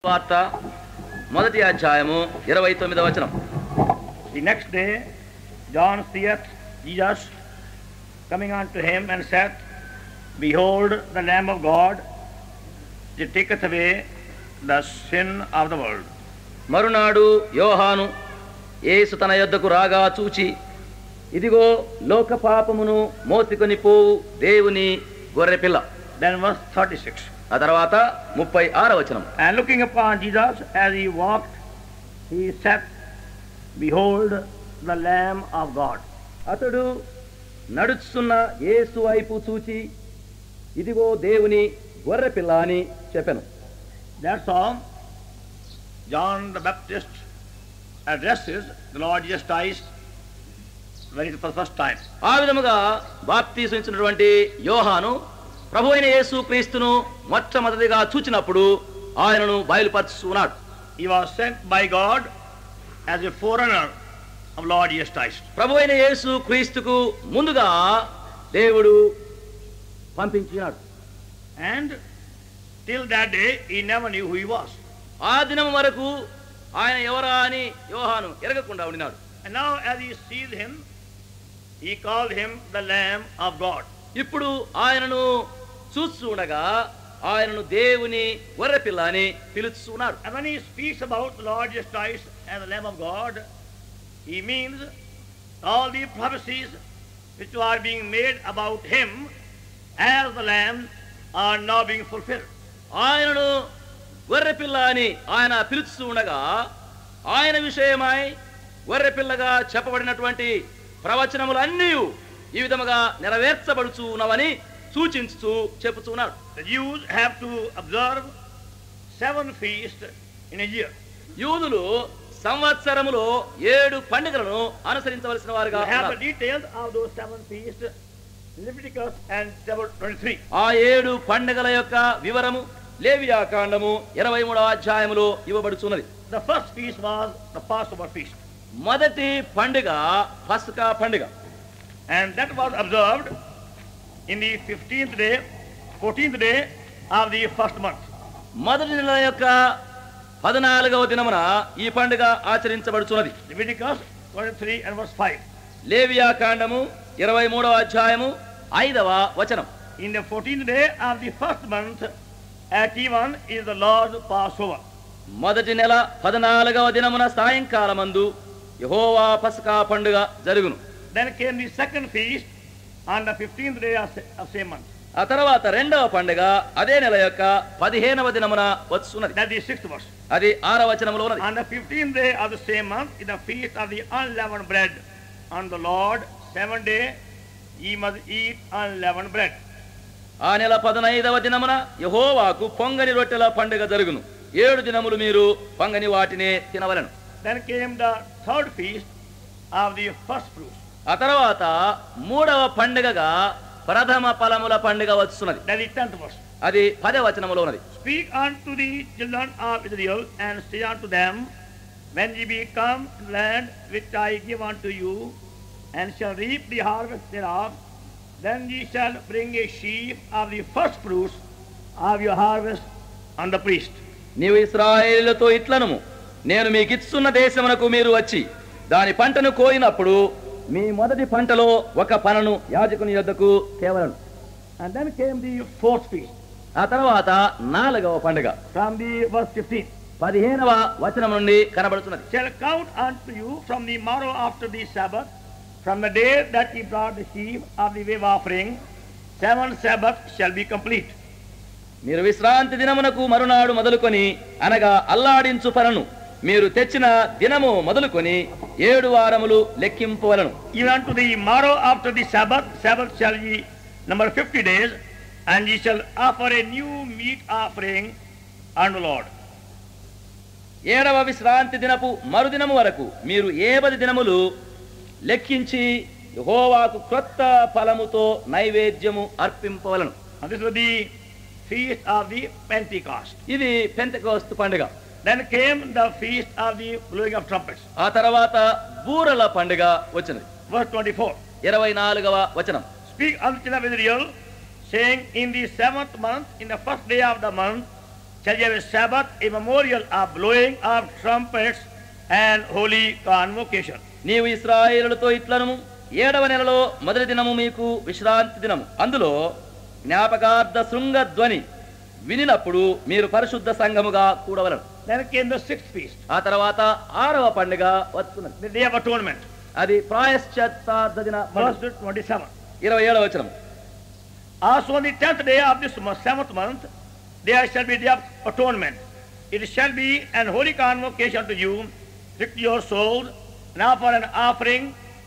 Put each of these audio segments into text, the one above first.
వార్త మొదటి అధ్యాయము ఇరవై తొమ్మిదవ వచనం The next day, John seeth Jesus coming unto him and saith, Behold the Lamb of God, that taketh away the sin of the world. మరునాడు యోహాను యేసు తన యొద్దకు రాగా చూచి ఇదిగో లోక పాపమును మోసికొని పోవు దేవుని గొర్రెపిల్ల Then verse 36. ఆ తర్వాత ముప్పై ఆరో వచనం And looking upon Jesus as he walked, he said, Behold the Lamb of God. అతడు నడుచున్న యేసు వైపు చూచి ఇదిగో దేవుని గొర్రెపిల్ల అని చెప్పాను That's all. John the Baptist addresses the Lord Jesus Christ very for the first time. ఆ విధముగా బాప్తీసించినటువంటి యోహాను ప్రభు అయిన యేసు క్రీస్తును మొట్టమొదటిగా చూచినప్పుడు ఆయనను బయలుపరుచున్నాడు He was sent by God as a forerunner of Lord Jesus Christ. ప్రభు అయిన యేసు క్రీస్తుకు ముందుగా దేవుడు పంపించినాడు And till that day, he never knew who he was. ఆ దినం వరకు ఆయన ఎవరా అని యోహాను ఎరగకుండా ఉండినాడు And now, as he sees him, he called him the Lamb of God. ఇప్పుడు ఆయనను చూస్తుండగా ఆయనను దేవుని గొర్రెపిల్ల అని పిలుస్తున్నాడు And when he speaks about the Lord Jesus Christ as the Lamb of God, he means all the prophecies which are being made about him as the Lamb are now being fulfilled. ఆయనను గొర్రెపిల్ల అని ఆయన పిలుస్తూ ఉండగా ఆయన విషయమై గొర్రెపిల్లగా చెప్పబడినటువంటి ప్రవచనములన్నీ ఈ విధముగా నెరవేర్చబడుచు ఉన్నవని సూచించుతూ చెప్పుచున్నాడు The Jews have to observe seven feasts in a year. యూదులు సంవత్సరములో ఏడు పండుగలను అనుసరించవలసిన వారుగా You have the ఉన్నారు. details of those seven feasts, Leviticus and chapter 23. ఆ ఏడు పండుగల యొక్క వివరము లేవియా కాండము ఇరవై మూడవ అధ్యాయములో ఇవ్వబడుచున్నది The first feast was the Passover feast, మొదటి పండుగ పస్కా పండుగ and that was observed in the 15th day, 14th day of the first month. మొదటి నెల యొక్క పద్నాలుగవ దినమున ఈ పండుగ ఆచరించబడుచున్నది Leviticus 23 and verse 5. లేవియా కాండము ఇరవై మూడవ అధ్యాయము ఐదవ వచనం In the 14th day of the first month, at even is the Lord's Passover. మొదటి నెల పద్నాలుగవ దినమున సాయంకాలమందు యహోవా పసకా పండుగ జరుగును Then came the second feast on the 15th day of sa- of same month. ఆ తర్వాత రెండవ పండుగ అదే నెల యొక్క పదిహేనవ దినమున వచ్చున్నది That's the sixth verse. అది ఆరవ వచనములో ఉన్నది On the 15th day of the same month is the feast of the unleavened bread. On the Lord, seven day, ye must eat unleavened bread. ఆ నెల పదనైదవ దినమున యహోవాకు పొంగని రొట్టెల పండుగ జరుగును ఏడు దినములు మీరు పొంగని వాటినే తినవలను Then came the third feast of the first fruits. ఆ తర్వాత మూడవ పండుగగా ప్రథమ ఫలముల పండుగ వస్తున్నది That is tenth verse. అది పదే వచనములో ఉన్నది Speak unto the children of Israel, and say unto them, When ye be come to the land which I give unto you, and shall reap the harvest thereof, then ye shall bring a sheaf of the first fruits of your harvest on the priest. నీవు ఇస్రాయేలుతో ఇట్లనుము నేను మీకు ఇచ్చున్న దేశమునకు మీరు వచ్చి దాని పంటను కోయినప్పుడు మీ మొదటి పంటలో ఒక పనను యాజకుని యొద్దకు తేవలను And then came the fourth feast, ఆ తర్వాత నాలుగవ పండుగ from the verse 15. పదిహేనవ వచనం నుండి కనబడుతున్నది Shall count unto you from the morrow after the Sabbath, from the day that ye brought the sheaf of the wave offering, seven Sabbaths shall be complete. మీరు విశ్రాంతి దినమునకు మరునాడు మొదలుకొని అనగా అల్లాడించు పనను మీరు తెచ్చిన దినము మొదలుకొని ఏడు వారములు లెక్కింపవలను Even unto the morrow after the Sabbath, Sabbath shall ye number fifty days, and ye shall offer a new meat offering unto the Lord. ఏడవ విశ్రాంతి దినపు మరుదినము వరకు మీరు ఏబది దినములు లెక్కించి యెహోవాకు క్రొత్త ఫలముతో నైవేద్యము అర్పింపవలను And this was the feast of the Pentecost. ఇది పెంతకోస్తు పండుగ Then came the feast of the blowing of trumpets. ఆ తర్వాత బూరల పండుగ వచ్చినది Verse 24. ఇరవై నాలుగవ వచనం Speak unto the children of Israel, saying, In the seventh month, in the first day of the month, shall you have a Sabbath, a memorial of blowing of trumpets and holy convocation. నీవు ఇస్రాయేలులతో ఇట్లను ఏడవ నెలలో మొదటి దినము మీకు విశ్రాంతి దినము అందులో జ్ఞాపకార్థ శృంగ ధ్వని వినినప్పుడు మీరు పరిశుద్ధ సంఘముగా కూడవలను Then came the sixth feast, ఆ తర్వాత ఆరవ పండుగ వస్తున్నది the Day of Atonement, అది ప్రాయశ్చాత్తార్థ దిన verse 27. ఇరవై ఏడవ వచనం Also on the tenth day of this month, seventh month, there shall be day of atonement. It shall be an holy convocation to you, to your souls, and offer an offering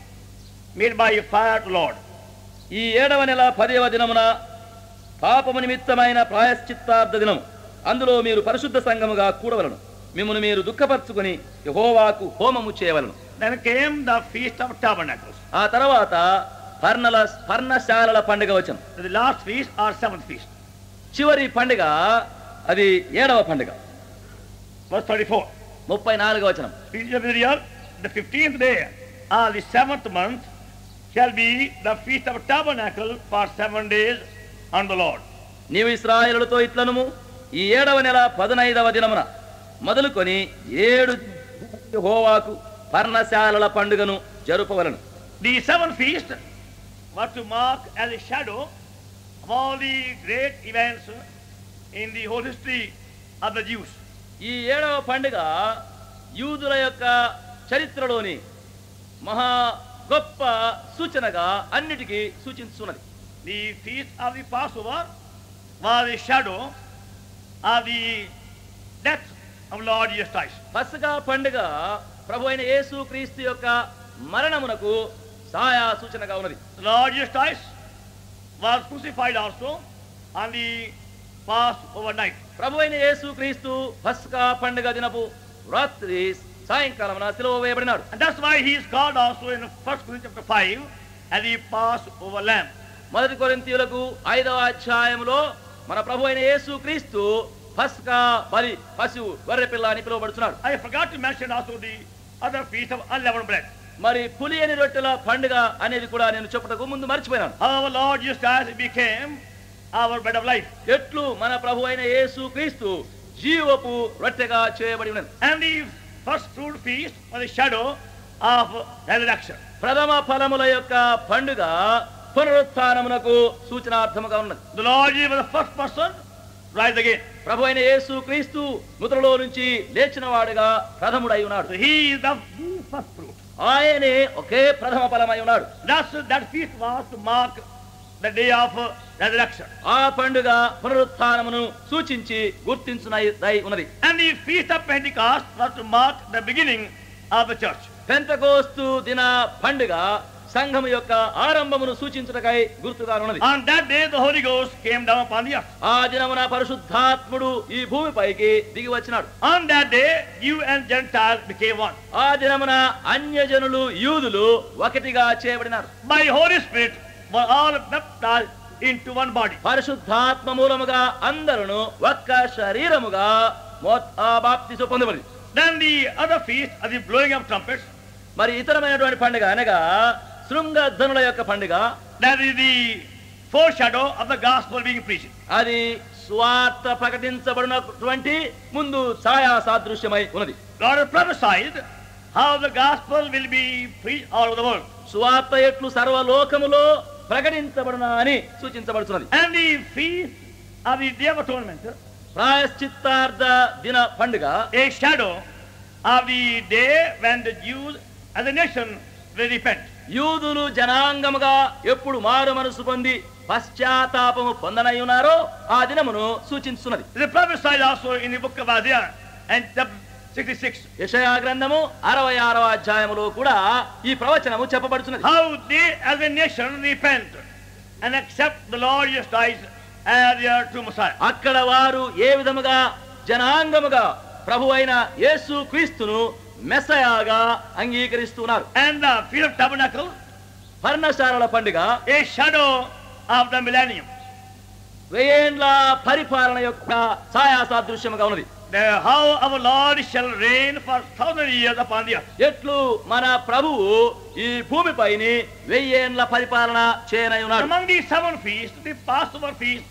made by fire to Lord. ఈ ఏడవ నెల పదవ దినమున పాపము నిమిత్తమైన ప్రాయశ్చిత్తార్థ దినము అందులో మీరు పరిశుద్ధ సంఘముగా కూడవలను మిమ్మల్ని మీరు దుఃఖపరచుకొని యెహోవాకు హోమము చేయవలను Then came the feast of tabernacles. ఆ తర్వాత పర్ణల పర్ణశాలల పండుగ వచ్చను The last feast or seventh feast. చివరి పండుగ అది ఏడవ పండుగ Verse 34. ముప్పై నాలుగవ వచనం Feast of Israel, the fifteenth day of the seventh month shall be the feast of tabernacle for seven days on the Lord. నీవు ఇస్రాయేలులతో ఇట్లనుము ఈ ఏడవ నెల పదునైదవ దినమున మొదలుకొని ఏడు హోవాకు పర్ణశాలల పండుగను జరుపవలను The seventh feast was to mark as a shadow of all the great events in the whole history of the Jews. ఈ ఏడవ పండుగ యూదుల యొక్క చరిత్రలోని మహా గొప్ప సూచనగా అన్నిటికీ సూచించున్నది The feast of the Passover was a shadow of the death of Lord Jesus Christ. పసగా పండుగ ప్రభు అయిన యేసు క్రీస్తు యొక్క మరణమునకు సాయా సూచనగా ఉన్నది Lord Jesus Christ was crucified also on the Passover night. ప్రభు అయిన యేసు క్రీస్తు పస్కా పండుగ దినపు రాత్రి సాయంకాలమున సిలువ వేయబడినాడు And that's why he is called also in 1 Corinthians chapter 5 as the Passover lamb. మొదటి కొరింథీయులకు ఐదవ అధ్యాయములో మన ప్రభు అయిన యేసు క్రీస్తు పస్కా బలి పశువు గొర్రె పిల్ల అని పిలువబడుతున్నాడు I forgot to mention also the other feast of unleavened bread. మరి పులియని రొట్టెల పండుగ అనేది కూడా నేను చెప్పుటకు ముందు మర్చిపోయినాను How our Lord Jesus Christ became our bread of life. ఎట్లు మన ప్రభు అయిన యేసు క్రీస్తు జీవపు రొట్టెగా చేయబడి ఉన్నది And the first fruit feast was a shadow of resurrection. ప్రథమ ఫలముల యొక్క పండుగ పునరుత్నమునకు సూచనార్థముగా ఉన్నది The Lord Jesus was the first person to rise again. ప్రభు అయిన యేసు క్రీస్తు మృతులలో నుంచి లేచిన వాడుగా ప్రథముడై ఉన్నాడు So he is the first fruit. ఆయనే ఒకే ప్రథమ ఫలమై ఉన్నాడు That's, that feast was to mark the day of resurrection. ఆ పండుగ పునరుత్నమును సూచించి గుర్తించునై ఉన్నది And the feast of Pentecost was to mark the beginning of the church. Pentecost దిన పండుగ సంఘము యొక్క ఆరంభమును సూచించుటకై గుర్తుగా ఉన్నది On that day, the Holy Ghost came down upon the earth. ఆ దినమున పరిశుద్ధాత్ముడు ఈ భూమిపైకి దిగి వచ్చినాడు On that day, you and Gentiles became one. ఆ దినమున అన్యజనులు యూదులు ఒకటిగా చేయబడినారు By Holy Spirit were all baptized into one body. పరిశుద్ధాత్మ మూలముగా అందరును ఒక్క శరీరముగా మోత్- ఆ బాప్తిసు పొందబడి Then the other feast of the blowing of trumpets, మరి ఇతరమైనటువంటి పండుగ అనగా శృంగధ్వనుల యొక్క పండుగ that is the foreshadow of the gospel being preached. అది స్వార్థ ప్రకటించబడినటువంటి ముందు ఛాయా సాదృశ్యమై ఉన్నది God has prophesied how the gospel will be preached all over the world. స్వార్థ ఎట్లు సర్వలోకములో ప్రకటించబడున అని సూచించబడుతున్నది And the feast of the Day of Atonement, ప్రాయశ్చిత్తార్థ దిన పండుగ a shadow of the day when the Jews as a nation will repent. యూదులు జనాంగముగా ఎప్పుడు మారు మనసు పొంది పశ్చాత్తాపము పొందనై ఉన్నారో ఆ దినమును సూచిస్తున్నది It is prophesied also in the book of Isaiah and chapter 66. యెషయా గ్రంథము అరవై ఆరవ అధ్యాయములో కూడా ఈ ప్రవచనము చెప్పబడుతున్నది How they as a nation repent and accept the Lord Jesus Christ as their true Messiah. అక్కడ వారు ఏ విధముగా జనాంగముగా ప్రభు అయిన యేసు క్రీస్తును మెసయాగా అంగీకరిస్తున్నారు And the Feast of Tabernacle, పర్ణశాలల పండుగ a shadow of the millennium. వెయ్యేండ్ల పరిపాలన యొక్క ఛాయా సాదృశ్యముగా ఉన్నది The, how our Lord shall reign for thousand years upon the earth. ఎట్లు మన ప్రభువు ఈ భూమిపైని వెయ్యేండ్ల పరిపాలన చేయనై ఉన్నాడు Among these seven feasts, the Passover feast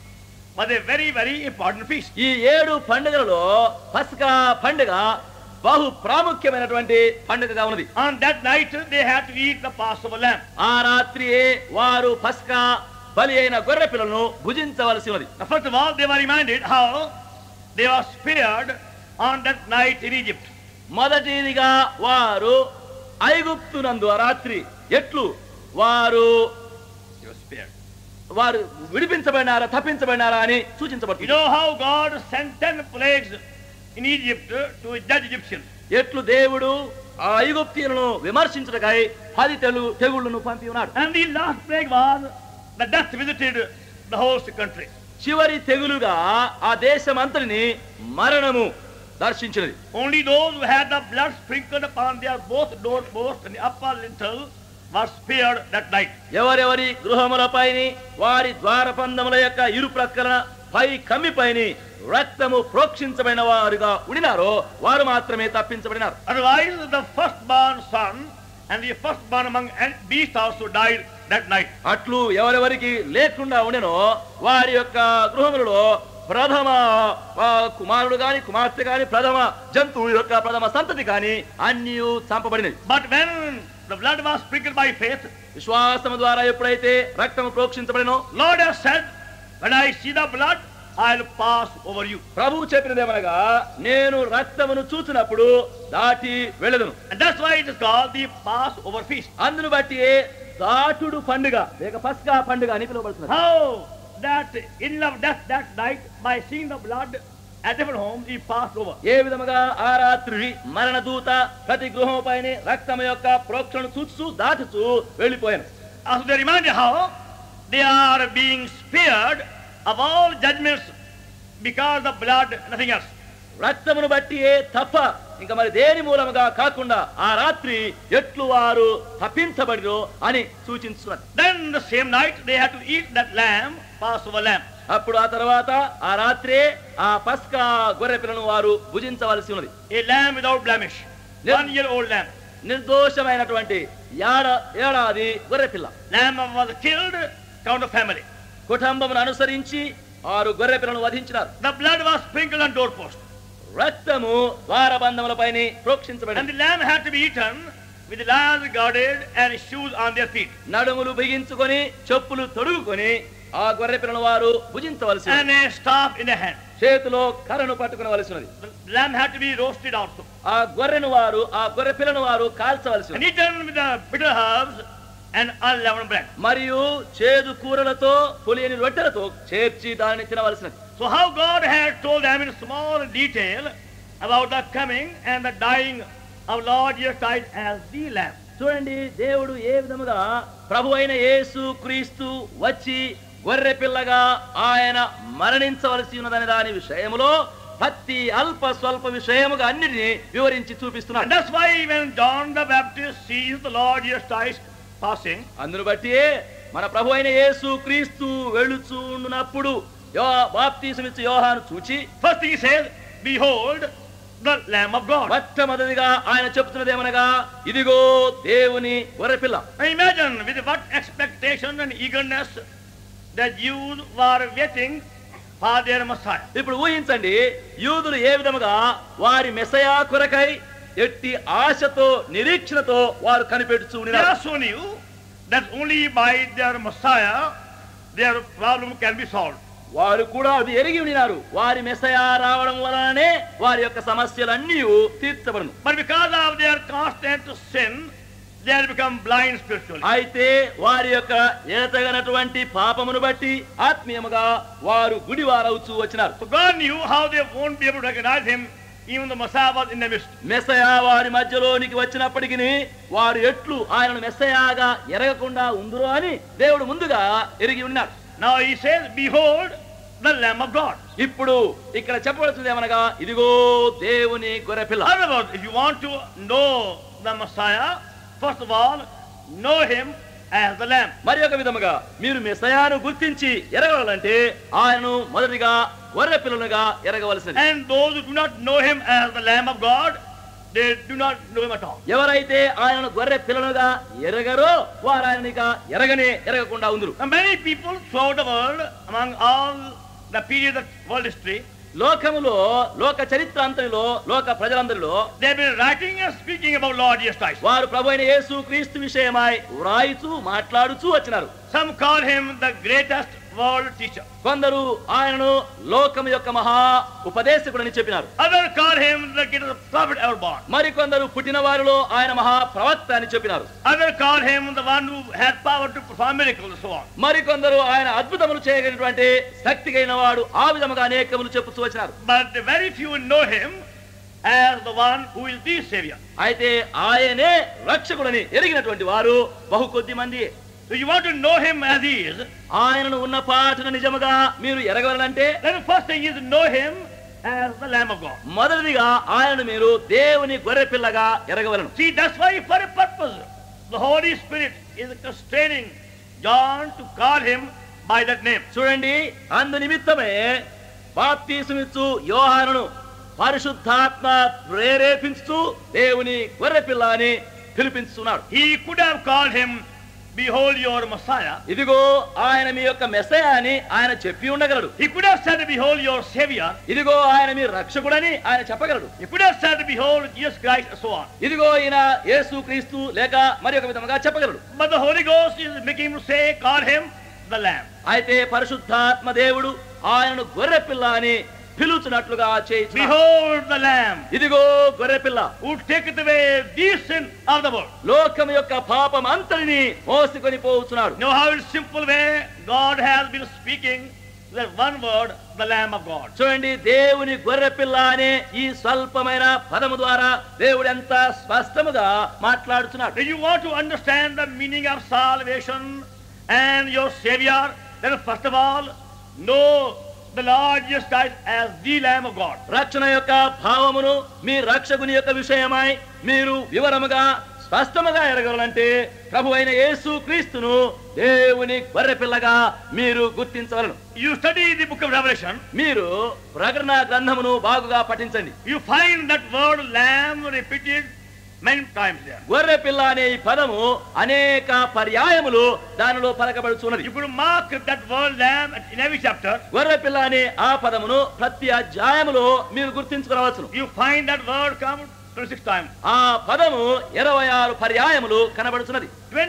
was a very, very important feast. ఈ ఏడు పండుగలలో పస్కా పండుగ బహు ప్రాముఖ్యమైనటువంటి పండుగగా ఉన్నది On that night, they had to eat the Passover lamb. ఆ రాత్రియే వారు పస్కా బలి అయిన గొర్రె పిల్లలను భుజించవలసి ఉన్నది Now, first of all, they were reminded how they were spared on that night in Egypt. మొదటిదిగా వారు ఐగుప్తునందు ఆ రాత్రి ఎట్లు వారు They were spared. వారు విడిపించబడినారా తప్పించబడినారా అని You సూచించబడుతుంది know how God sent ten plagues in Egypt to judge Egyptians. ఎట్లు దేవుడు ఆ ఐగుప్తీయులను విమర్శించటకై పది తెలు తెగుళ్లను పంపి ఉన్నాడు And the last plague was the death visited the whole country. చివరి తెగులుగా ఆ దేశం అంతటిని మరణము దర్శించినది Only those who had the blood sprinkled upon their both doorposts and the upper lintel were spared that night. ఎవరెవరి గృహములపైని వారి ద్వారబంధముల యొక్క ఇరు ప్రక్కల పై కమ్మిపైని రక్తము ప్రోక్షించబడిన వారుగా ఉండినారో వారు మాత్రమే తప్పించబడినారు Otherwise, the firstborn son and the firstborn among an- beasts also died that night. అట్లు ఎవరెవరికి లేకుండా ఉండెనో వారి యొక్క గృహములలో ప్రథమ ఆ, కుమారుడు గాని కుమార్తె గాని ప్రథమ జంతువు యొక్క ప్రథమ సంతతి కాని అన్ని చంపబడినవి But when the blood was sprinkled by faith, విశ్వాసము ద్వారా ఎప్పుడైతే రక్తము ప్రోక్షించబడినో Lord has said, When I see the blood, I'll pass over you. ప్రభువు చెప్పినదేమనగా నేను రక్తమును చూసినప్పుడు దాటి వెళ్ళదును And that's why it is called the Passover feast. అందును బట్టి దాటుడు పండుగ లేక పస్కా పండుగ అని పిలువబడుతున్నది How that in of death that night, by seeing the blood at different homes, he passed over. ఏ విధముగా ఆ రాత్రి మరణ దూత ప్రతి గృహం పైన రక్తము యొక్క ప్రోక్షణను చూస్తూ దాటుతూ వెళ్ళిపోయాను Also they reminded how they are being spared of all judgments because of blood, nothing else. రక్తమును బట్టి తప్ప ఇంకా మరి దేని మూలముగా కాకుండా ఆ రాత్రి ఎట్లు వారు తప్పించబడిరో అని సూచించున్నారు Then the same night they had to eat that lamb, Passover lamb. అప్పుడు ఆ తర్వాత ఆ రాత్రే ఆ పస్కా గొర్రె పిల్లను వారు భుజించవలసి ఉన్నది A lamb without blemish. Yes. One year old lamb. నిర్దోషమైనటువంటి ఏడ ఏడాది గొర్రె పిల్ల Lamb was killed, count of family. కుటుంబమును అనుసరించి ఆరు గొర్రె పిల్లను వధించినారు The blood was sprinkled on doorpost. రక్తము ద్వారబంధములపైన And ప్రోక్షించబడింది the lamb had to be eaten with the lions guarded and shoes on their feet. నడుములు బిగించుకొని చెప్పులు తొడుగుకొని ఆ గొర్రె పిల్లను వారు భుజించవలసి And ఉన్నది. a staff in the hand. చేతిలో కర్రను పట్టుకునవలసి ఉన్నది The lamb had to be roasted also. ఆ గొర్రెను వారు ఆ గొర్రె పిల్లను వారు కాల్చవలసి And ఉన్నది eaten with the bitter herbs and unleavened bread. మరియు చేదు కూరలతో పులియని రొట్టెలతో చేర్చి దానిని తినవలసినది So how God had told them in small detail about the coming and the dying of Lord Jesus Christ as the lamb. చూడండి దేవుడు ఏ విధముగా ప్రభు అయిన యేసు క్రీస్తు వచ్చి గొర్రె పిల్లగా ఆయన మరణించవలసి ఉన్నదనే దాని విషయములో ప్రతి అల్ప స్వల్ప విషయముగా అన్నిటిని వివరించి And చూపిస్తున్నాడు that's why when John the Baptist sees the Lord Jesus Christ passing, అందును బట్టి మన ప్రభు అయిన యేసు క్రీస్తు వెళ్ళుచున్నప్పుడు యో బాప్తీసమిచ్చు యోహాను చూచి first he says, Behold, the Lamb of God. మొట్టమొదటిగా ఆయన చెప్తున్నది ఏమనగా ఇదిగో దేవుని గొర్రెపిల్ల Now imagine with what expectation and eagerness the Jews were waiting for their Messiah. ఇప్పుడు ఊహించండి యూదులు ఏ విధముగా వారి మెసయా కొరకై ఎట్టి ఆశతో నిరీక్షణతో వారు కనిపెడుచూ They ఉన్నారు also knew that only by their Messiah their problem can be solved. వారు కూడా అది ఎరిగి ఉన్నారు వారి మెసయా రావడం వలననే వారి యొక్క సమస్యలన్నీ తీర్చబడును But because of their constant sin, they had become blind spiritually. అయితే వారి యొక్క ఎడతగనటువంటి పాపమును బట్టి ఆత్మీయముగా వారు గుడివారవుచూ వచ్చినారు So God knew how they won't be able to recognize him even the Messiah was in the midst. మెస్సయా వారి మధ్యలోనికి వచ్చినప్పటికీ వారు ఎట్లు ఆయనను మెస్సయాగా ఎరగకుండా ఉందురో అని దేవుడు ముందుగా ఎరిగి ఉన్నారు Now he says, Behold, the Lamb of God. ఇప్పుడు ఇక్కడ చెప్పబడుతుంది ఏమనగా ఇదిగో దేవుని గొర్రెపిల్ల In other words, if you want to know the Messiah, first of all, know him as the Lamb. మరి ఒక విధముగా మీరు మెస్సయాను గుర్తించి ఎరగవాలంటే ఆయనను మొదటిగా గొర్రె పిల్లలుగా ఎరగవలసింది And those who do not know him as the Lamb of God, they do not know him at all. ఎవరైతే ఆయనను గొర్రె పిల్లలుగా ఎరగరో వారు ఆయననిక ఎరగనే ఎరగకుండా ఉందరు Now, many people throughout the world, among all the period of world history, లోకములో లోక చరిత్ర అంతటిలో లోక ప్రజలందరిలో they've been writing and speaking about Lord Jesus Christ. వారు ప్రభు అయిన యేసు క్రీస్తు విషయమై వ్రాయిచూ మాట్లాడుచూ వచ్చినారు Some call him the greatest world teacher. కొందరు ఆయనను లోకం యొక్క మహా ఉపదేశకుడని చెప్పినారు Others call him the greatest prophet ever born. మరికొందరు పుట్టిన వారిలో ఆయన మహా ప్రవక్త అని చెప్పినారు Others call him the one who had power to perform miracles and so on. మరికొందరు ఆయన అద్భుతములు చేయగలిగినటువంటి శక్తి కలిగిన వాడు ఆ విధముగా అనేకములు చెప్పుతూ వచ్చినారు But very few know him as the one who is the Savior. అయితే ఆయనే రక్షకుడని ఎరిగినటువంటి వారు బహు కొద్ది మంది So you want to know him as he is, ఆయనను ఉన్న పాటను నిజముగా మీరు ఎరగవాలంటే then the first thing is to know him as the Lamb of God. మొదటిదిగా ఆయనను మీరు దేవుని గొర్రె పిల్లగా ఎరగవలను See, that's why for a purpose, the Holy Spirit is constraining John to call him by that name. చూడండి అందు నిమిత్తమే బాప్తీసుమిచ్చు యోహానును పరిశుద్ధాత్మ ప్రేరేపించుతూ దేవుని గొర్రె పిల్ల అని పిలిపించుతున్నాడు He could have called him, Behold your Messiah. ఇదిగో ఆయన మీ యొక్క మెస్సయ అని ఆయన చెప్పి ఉండగలడు He could have said, Behold your Savior. ఇదిగో ఆయన మీ రక్షకుడని ఆయన చెప్పగలడు He could have said, Behold Jesus Christ, and so on. ఇదిగో ఈయన యేసు క్రీస్తు లేక మరి ఒక విధముగా చెప్పగలడు But the Holy Ghost is making him say, Call him the Lamb. అయితే పరిశుద్ధాత్మ దేవుడు ఆయనను గొర్రె పిల్ల అని పిలుచున్నట్లుగా చేయించు Behold the Lamb ఇదిగో గొర్రె పిల్ల who taketh away the sin of the world. లోకం యొక్క పాపం అంతటిని మోసుకొని పోతున్నాడు Know how in simple way God has been speaking that one word, the Lamb of God. చూడండి దేవుని గొర్రె పిల్ల అనే ఈ స్వల్పమైన పదము ద్వారా దేవుడు ఎంత స్పష్టముగా మాట్లాడుతున్నాడు Do you want to understand the meaning of salvation and your Savior? Then first of all, know the Lord Jesus Christ as the Lamb of God. రక్షణ యొక్క భావమును మీ రక్షకుని యొక్క విషయమై మీరు వివరముగా స్పష్టముగా ఎరగలంటే ప్రభు అయిన యేసు క్రీస్తును దేవుని గొర్రె పిల్లగా మీరు గుర్తించవలను You study the book of Revelation, మీరు ప్రకటన గ్రంథమును బాగుగా పఠించండి you find that word Lamb repeated many times there. గొర్రె పిల్ల అనే ఈ పదము అనేక పర్యాయములు దానిలో పలకబడుచున్నది You could mark that word Lamb in every chapter. గొర్రె పిల్ల అనే ఆ పదమును ప్రతి అధ్యాయములో మీరు గుర్తించుకునవచ్చును You find that word come 26 times. ఆ పదము ఇరవై ఆరు పర్యాయములు కనబడుచున్నది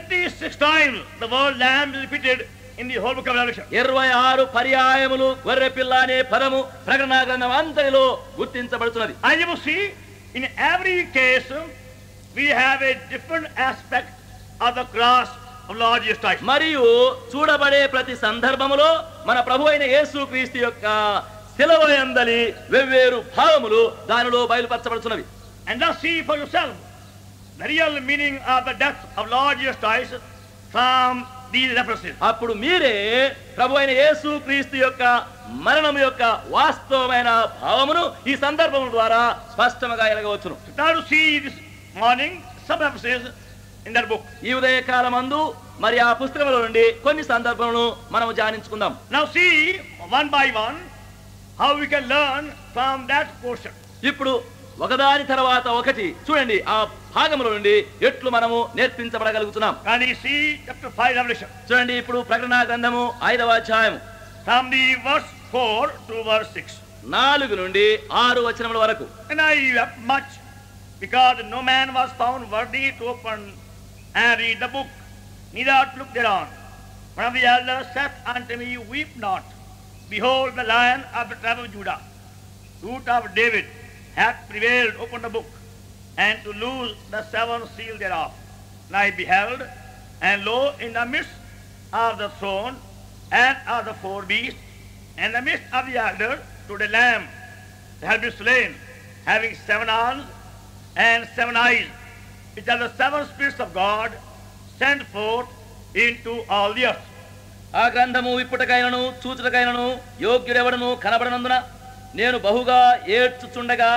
26 times the word Lamb is repeated in the whole book of Revelation. ఇరవై ఆరు పర్యాయములు గొర్రె పిల్ల అనే పదము ప్రకటన గ్రంథం అంతటిలో గుర్తించబడుతున్నది And you will see, in every case, we have a different aspect of the cross of Lord Jesus Christ. మరియు చూడబడే ప్రతి సందర్భములో మన ప్రభు అయిన యేసు క్రీస్తు యొక్క శిలవ యందలి వెవ్వేరు భావములు దానిలో బయలుపరచబడుతున్నవి And thus see for yourself the real meaning of the death of Lord Jesus Christ from these references. అప్పుడు మీరే ప్రభు అయిన యేసు క్రీస్తు యొక్క మరణం యొక్క వాస్తవమైన భావమును ఈ సందర్భం ద్వారా స్పష్టంగా ఎరగవచ్చును Now to see this morning some references in that book. ఈ ఉదయకాలం అందు మరి ఆ పుస్తకంలో నుండి కొన్ని సందర్భములను మనం ధ్యానించుకుందాం Now see one by one how we can learn from that portion. ఇప్పుడు ఒకదాని తర్వాత ఒకటి చూడండి ఆ భాగముల నుండి ఎట్లు మనము నేర్పించబడగలుగుతున్నాం Can you see chapter 5 Revelation? చూడండి ఇప్పుడు ప్రకటన గ్రంథము ఐదవ అధ్యాయం From the verse 4 to verse 6. నాలుగు నుండి ఆరు వచనముల వరకు And I wept much, because no man was found worthy to open and read the book, neither to look thereon. One of the elders said unto me, Weep not. Behold, the lion of the tribe of Judah, root of David, hath prevailed to open the book, and to loose the seven seals thereof. And I beheld, and lo, in the midst of the throne and of the four beasts, and in the midst of the elders, stood a lamb that had been slain, having seven arms and seven eyes, which are the seven spirits of God sent forth into all the earth. ఆ గ్రంథము విప్పుటకైనను చూచుటకైనను యోగ్యుడెవడను కనబడనందున నేను బహుగా ఏడ్చుచుండగా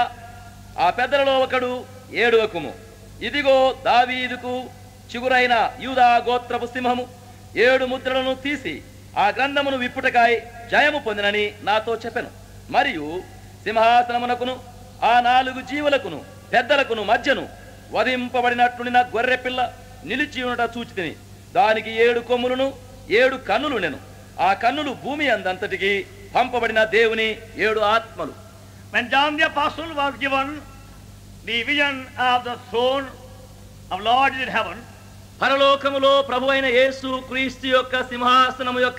ఆ పెద్దలలో ఒకడు ఏడువకుము ఇదిగో దావీదుకు చిగురైన యూదా గోత్రపు సింహము ఏడు ముద్రలను తీసి ఆ గ్రంథమును విప్పుటకాయ జయము పొందినని నాతో చెప్పెను మరియు సింహాసనమునకును ఆ నాలుగు జీవులకును పెద్దలకును మధ్యను వధింపబడినట్లుండిన గొర్రె పిల్ల నిలిచి ఉండట చూచితిని దానికి ఏడు కొమ్ములను ఏడు కన్నులు నేను ఆ కన్నులు భూమి అందంతటికి పంపబడిన దేవుని ఏడు ఆత్మలు When John the Apostle was given the vision of the throne of Lord in heaven, పరలోకములో ప్రభు అయిన యేసు క్రీస్తు యొక్క సింహాసనము యొక్క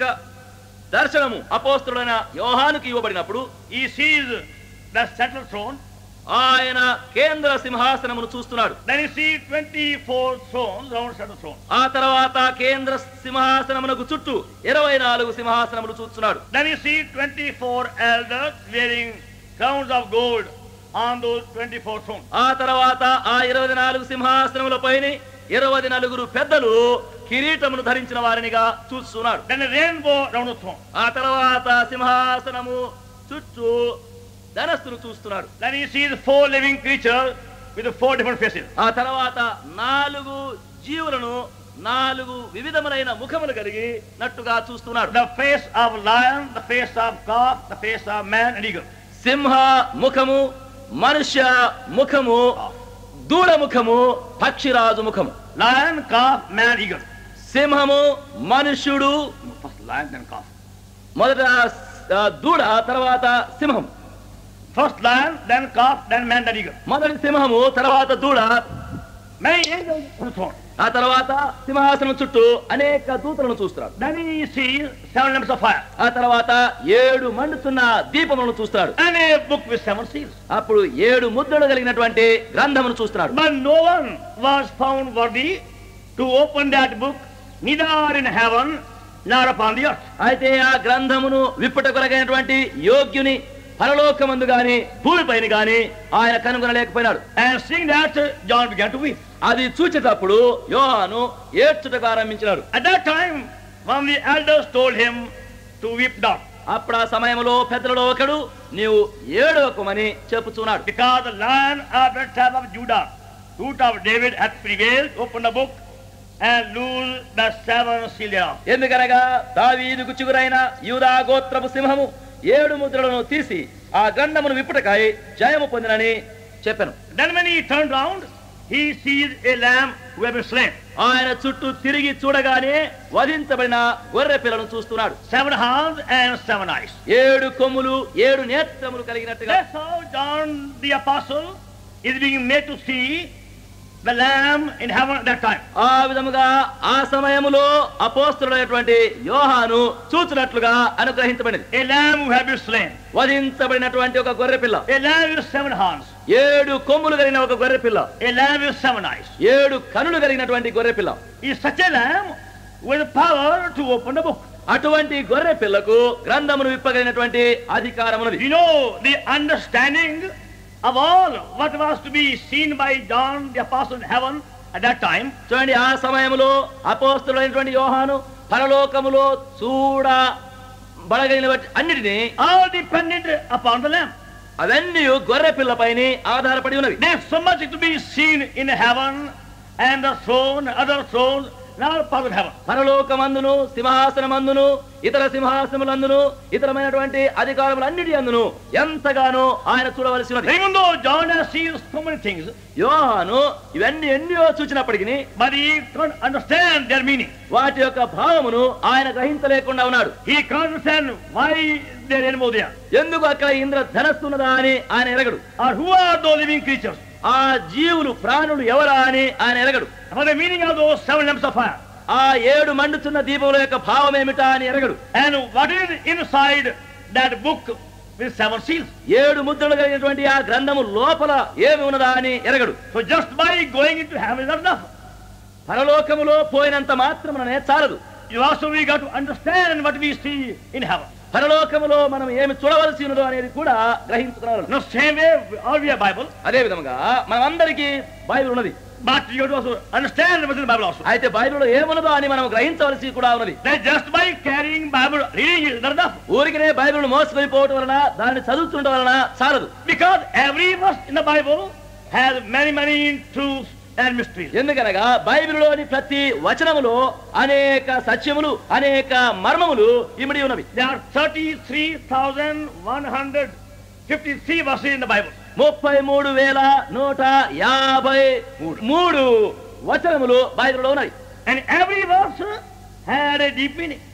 దర్శనము అపోస్తుడైన యోహానుకి ఇవ్వబడినప్పుడు he sees the central throne. ఆయన కేంద్ర సింహాసనమును చూస్తున్నాడు Then he sees 24 thrones round central throne. ఆ తర్వాత కేంద్ర సింహాసనమునకు చుట్టూ ఇరవై నాలుగు సింహాసనములు చూస్తున్నాడు Then he sees 24 elders wearing crowns of gold on those 24 thrones. ఆ తర్వాత ఆ ఇరవై నాలుగు సింహాసనములపైన ఇరవై నలుగురు పెద్దలు కిరీటమును ధరించిన వారినిగా చూస్తున్నాడు Then a rainbow round the throne. ఆ తర్వాత సింహాసనము చుట్టూ ధనస్సును చూస్తున్నాడు Then he sees four living creatures with four different faces. ఆ తర్వాత నాలుగు జీవులను నాలుగు వివిధములైన ముఖములు కలిగి నట్టుగా చూస్తున్నాడు The face of lion, the face of calf, the face of man and eagle. సింహ ముఖము మనుష్య ముఖము దూడ ముఖము పక్షిరాజు ముఖము Lion, calf, man, eagle. సింహము మనుష్యుడు First lion, then calf. మొదట ఆ, దూడ తర్వాత సింహం First lion, then calf, then man, then eagle. మొదటి సింహము తర్వాత దూడ Many angels on the throne. ఆ తర్వాత సింహాసనం చుట్టూ అనేక దూతలను చూస్తున్నాడు Then he sees seven lamps of fire ఆ తర్వాత ఏడు మండుతున్న దీపములను చూస్తున్నాడు and a book with seven seals. అప్పుడు ఏడు ముద్రలు కలిగినటువంటి గ్రంథమును చూస్తున్నాడు But no one was found worthy to open that book, neither in heaven nor upon the earth. అయితే ఆ గ్రంథమును విప్పుట కొరకైనటువంటి యోగ్యుని పరలోకమందు గాని భూమిపైన గాని ఆయన కనుగొనలేకపోయినాడు And seeing that, uh, John began to weep. అది చూచేటప్పుడు యోహాను ఏడ్చుటకు ఆరంభించినాడు At that time, one of the elders told him to weep not, అప్పుడు ఆ సమయంలో పెద్దలలో ఒకడు నీవు ఏడవకమని చెప్పుచున్నాడు because the lion of the tribe of Judah, root of David, hath prevailed, open the book, and loose the seven seals thereof. ఎందుకనగా దావీదుకు చిగురైన యూదా గోత్రపు సింహము ఏడు ముద్రలను తీసి ఆ గ్రంథమును విప్పుటకై జయము పొందినని చెప్పాను Then when he turned round, he sees a lamb who had been slain. ఆయన చుట్టూ తిరిగి చూడగానే వధించబడిన గొర్రె పిల్లను చూస్తున్నాడు Seven horns and seven eyes. ఏడు కొమ్ములు ఏడు నేత్రములు కలిగినట్టుగా That's how John the Apostle is being made to see the lamb in heaven at that time. ఆ విధముగా ఆ సమయములో అపోస్తుడైనటువంటి యోహాను చూచినట్లుగా అనుగ్రహించబడింది A lamb who had been slain. వధించబడినటువంటి ఒక గొర్రె పిల్ల A lamb with seven horns. ఏడు కొమ్ములు కలిగిన ఒక గొర్రె పిల్ల A lamb with seven eyes. ఏడు కనులు కలిగినటువంటి గొర్రె పిల్ల Is such a lamb with power to open the book. అటువంటి గొర్రె పిల్లకు గ్రంథమును విప్పగలిగినటువంటి అధికారమున్నది You know the understanding of all what was to be seen by John the Apostle in heaven at that time. చూడండి ఆ సమయంలో అపోస్తులైనటువంటి యోహాను పరలోకములో చూడ బడగలిగిన వాటి అన్నిటినీ All depended upon the lamb. అవన్నీ గొర్రె పిల్లపైన ఆధారపడి ఉన్నవి There's so much to be seen in heaven and the throne, other thrones, not part of heaven. పరలోకమందును సింహాసనమందును ఇతర సింహాసనములందును ఇతరమైనటువంటి అధికారములన్నిటి అందును ఎంతగానో ఆయన చూడవలసి ఉన్నది Even though John has seen so many things, యోహాను ఇవన్నీ ఎన్నో చూచినప్పటికీ but he can't understand their meaning. వాటి యొక్క భావమును ఆయన గ్రహించలేకుండా ఉన్నాడు He can't understand why they're animal there. ఎందుకు అక్కడ ఇంద్ర ధనస్సున్నదా అని ఆయన ఎరగడు Or who are those living creatures? ఆ జీవులు ప్రాణులు ఎవరా అని ఆయన ఎరగడు For the meaning of those seven lamps of fire. ఆ ఏడు మండుతున్న దీపముల యొక్క భావం ఏమిటా అని ఎరగడు And what is inside that book with seven seals? ఏడు ముద్రలు కలిగినటువంటి ఆ గ్రంథము లోపల ఏమి ఉన్నదా అని ఎరగడు So just by going into heaven is not enough. పరలోకములో పోయినంత మాత్రముననే చాలదు You also we got to understand what we see in heaven. పరలోకములో మనం ఏమి చూడవలసి ఉన్నదో అనేది కూడా గ్రహించుకున్నారు No same way all we have Bible, అదే విధముగా మనందరికీ బైబిల్ ఉన్నది but you have to also understand what's in the Bible also. అయితే బైబిల్లో ఏమున్నదో అని మనం గ్రహించవలసి కూడా ఉన్నది That just by carrying Bible, reading it is not enough. ఊరికనే బైబిల్ మోసుకొని పోవటం వలన దాన్ని చదువుతుండటం వలన చాలదు Because every verse in the Bible has many, many truths and mysteries. ఎందుకనగా బైబిల్లోని ప్రతి వచనములో అనేక సత్యములు అనేక మర్మములు ఇమిడి ఉన్నవి There are 33,153 verses in the Bible. ముప్పై మూడు వేల నూట యాభై మూడు వచనములు బైబిల్లో ఉన్నాయి And every verse had a deep meaning.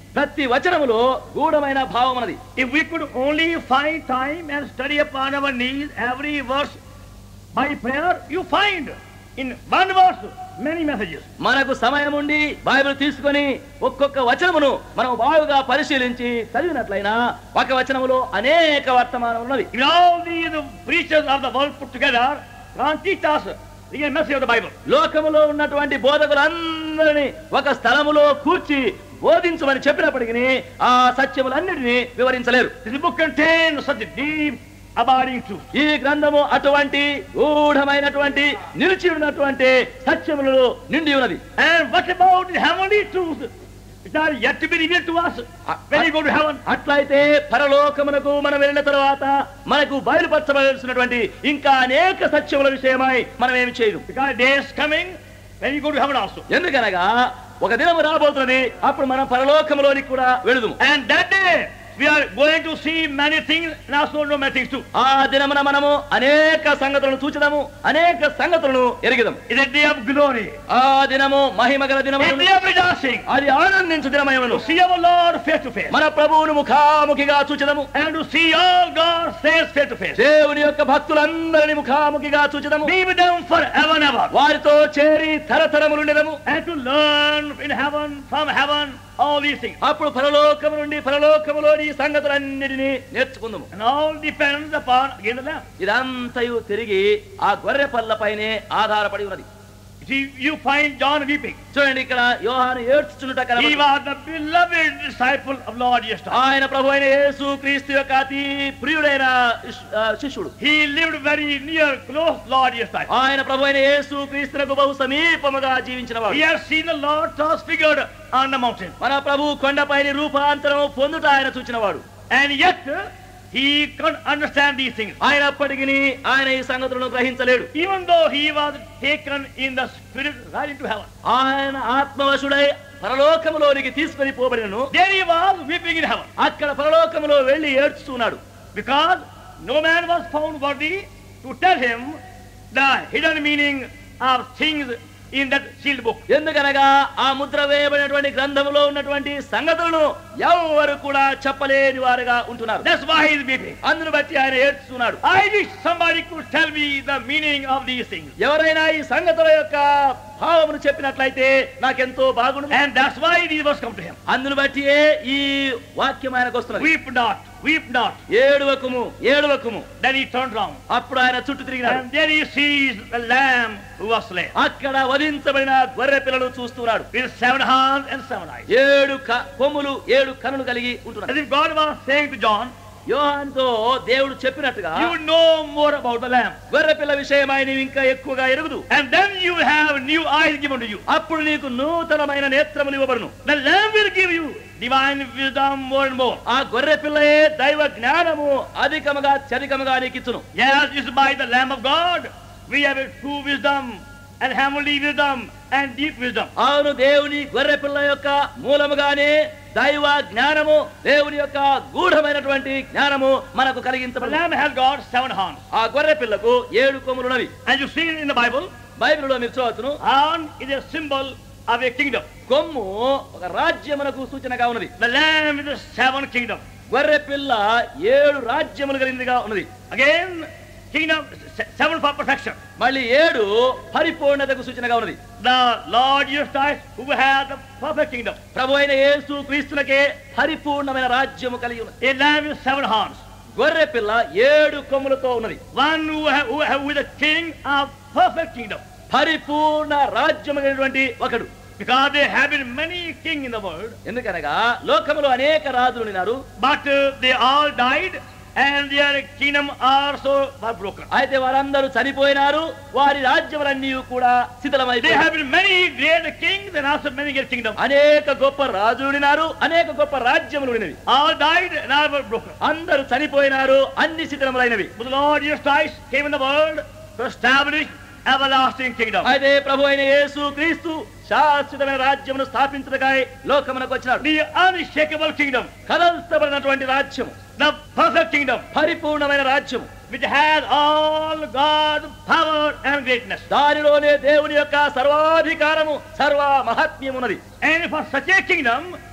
ప్రతి వచనములో గూఢమైన భావం ఉన్నది If we could only find time and study upon our knees every verse by prayer, you find in one verse many messages. మనకు సమయం ఉండి బైబిల్ తీసుకొని ఒక్కొక్క వచనమును మనం బాగుగా పరిశీలించి చదివినట్లయినా ఒక వచనములో అనేక వర్తమానం ఉన్నవి If all these preachers of the world put together can't teach us the message of the Bible. లోకములో ఉన్నటువంటి బోధకులందరినీ ఒక స్థలములో కూర్చి బోధించమని చెప్పినప్పటికీ ఆ సత్యములన్నిటినీ వివరించలేరు This book contains such deep, abiding truth. ఈ గ్రంథము అటువంటి గూఢమైనటువంటి నిలిచి ఉన్నటువంటి సత్యములలో నిండి ఉన్నది And what about the heavenly truths which are yet to be revealed to us when we go to heaven? అట్లయితే పరలోకమునకు మనం వెళ్ళిన తర్వాత మనకు బయలుపరచవలసినటువంటి ఇంకా అనేక సత్యముల విషయమై మనం ఏమి చేయదు Because day is coming when we go to heaven also. ఎందుకనగా ఒక దినము రాబోతున్నది అప్పుడు మనం పరలోకములోనికి కూడా వెళుదుము And that day we are going to see many things and also know many things too. ఆ దినమున మనము అనేక సంగతులను చూచదము అనేక సంగతులను ఎరిగిదము It's a day of glory. ఆ దినము మహిమ గల A దినము day of rejoicing. అది ఆనందించు దినమయమును To see our Lord face to face. మన ప్రభువును ముఖాముఖిగా చూచదము And to see all God's saints face to face. దేవుని యొక్క భక్తులందరినీ ముఖాముఖిగా చూచదము Be with them forever and ever. వారితో చేరి తరతరములుండెదము And to learn in heaven, from heaven, all these things. అప్పుడు పరలోకము నుండి పరలోకములోని ఈ సంగతులన్నిటినీ నేర్చుకుందాము And all depends upon again the Lamb. ఇదంతయు తిరిగి ఆ గొర్రె పల్లపైనే ఆధారపడి ఉన్నది See, you find John weeping. చూడండి ఇక్కడ యోహాను ఏడ్చుచున్నట He కనబడుతుంది. was the beloved disciple of Lord Jesus. Christ. ఆయన ప్రభు అయిన యేసు క్రీస్తు యొక్క అతి ప్రియుడైన ఇష్- ఆ, శిష్యుడు He lived very near, close Lord Jesus. Christ. ఆయన ప్రభు అయిన యేసు క్రీస్తునకు బహు సమీపముగా జీవించిన He వాడు has seen the Lord transfigured on the mountain. మన ప్రభు కొండపైని రూపాంతరం పొందుట ఆయన చూచినవాడు And yet, he couldn't understand these things. ఆయనప్పటికీ ఆయన ఈ సంగతులను గ్రహించలేడు Even though he was taken in the spirit right into heaven. ఆయన ఆత్మవశుడై పరలోకములోనికి తీసుకొని పోబడినను There he was weeping in heaven. అక్కడ పరలోకములో వెళ్లి ఏడ్చుతున్నాడు Because no man was found worthy to tell him the hidden meaning of things in that sealed book. ఎందుకనగా ఆ ముద్ర వేయబడినటువంటి గ్రంథములో ఉన్నటువంటి సంగతులను ఎవరు కూడా చెప్పలేని వారుగా ఉంటున్నారు That's why he is weeping. అందును బట్టి ఆయన ఏడ్చుతున్నాడు I wish somebody could tell me the meaning of these things. ఎవరైనా ఈ సంగతుల యొక్క భావమును చెప్పినట్లయితే నాకెంతో బాగుండు And that's why these words come to him. అందును బట్టియే ఈ వాక్యం ఆయనకు వస్తున్నది Weep not, weep not. ఏడువకుము ఏడువకుము Then he turned round. అప్పుడు ఆయన చుట్టూ తిరిగినాడు And there he sees the lamb who was slain. అక్కడ వధించబడిన గొర్రె పిల్లలు చూస్తున్నాడు With seven horns and seven eyes. ఏడు క- కొమ్ములు ఏడు కనులు కలిగి ఉంటున్నాడు As if God was saying to John, యోహాన్తో దేవుడు చెప్పినట్టుగా you would know more about the lamb. గొర్రె పిల్ల విషయమై నీవు ఇంకా ఎక్కువగా ఎరుగుదు And then you will have new eyes given to you. అప్పుడు నీకు నూతనమైన నేత్రములు ఇవ్వబడును The lamb will give you divine wisdom more and more. ఆ గొర్రె పిల్లయే దైవ జ్ఞానము అధికముగా చరికముగా నీకిచ్చును Yes, it's by the Lamb of God we have a true wisdom and heavenly wisdom and deep wisdom. అవును దేవుని గొర్రె పిల్ల యొక్క మూలముగానే దైవ జ్ఞానము దేవుని యొక్క గూఢమైనటువంటి జ్ఞానము మనకు The కలిగించబడి Lamb has got seven horns. ఆ గొర్రె పిల్లకు ఏడు కొమ్ములున్నవి And you see in the Bible, బైబిల్లో మీరు చూడవచ్చును horn is a symbol of a kingdom. కొమ్ము ఒక రాజ్యమునకు సూచనగా ఉన్నది The Lamb is the seven kingdom. గొర్రె పిల్ల ఏడు రాజ్యములు కలిగినదిగా ఉన్నది Again, kingdom, se- seven for perfection. మళ్ళీ ఏడు పరిపూర్ణతకు సూచనగా ఉన్నది The Lord Jesus Christ who has the perfect kingdom. ప్రభు అయిన యేసు క్రీస్తులకే పరిపూర్ణమైన రాజ్యము కలిగి ఉన్నది A lamb with seven horns. గొర్రె పిల్ల ఏడు కొమ్ములతో ఉన్నది One who, ha- who, ha- who is the king of perfect kingdom. పరిపూర్ణ రాజ్యము కలిగినటువంటి ఒకడు Because there have been many kings in the world, ఎందుకనగా లోకములో అనేక రాజులు ఉన్నారు but uh, they all died and their kingdom also were broken. అయితే వారందరూ చనిపోయినారు వారి రాజ్యములన్నీ కూడా There have శిథిలమైపోయాయి been many great kings and also many great kingdoms. అనేక గొప్ప రాజులు ఉన్నారు అనేక గొప్ప రాజ్యములు ఉన్నవి All died and all were broken. అందరూ చనిపోయినారు అన్ని శిథిలములైనవి But the Lord Jesus Christ came in the world to establish everlasting kingdom. అయితే ప్రభు అయిన యేసు క్రీస్తు శాశ్వతమైన రాజ్యమును స్థాపించడకాయ లోకమునకు వచ్చినాడు The unshakable kingdom, కదల్చబడినటువంటి రాజ్యము the perfect kingdom, పరిపూర్ణమైన రాజ్యము which has all God's power and greatness. దానిలోనే దేవుని యొక్క సర్వాధికారము సర్వ మహాత్మ్యమున్నది And for such a kingdom,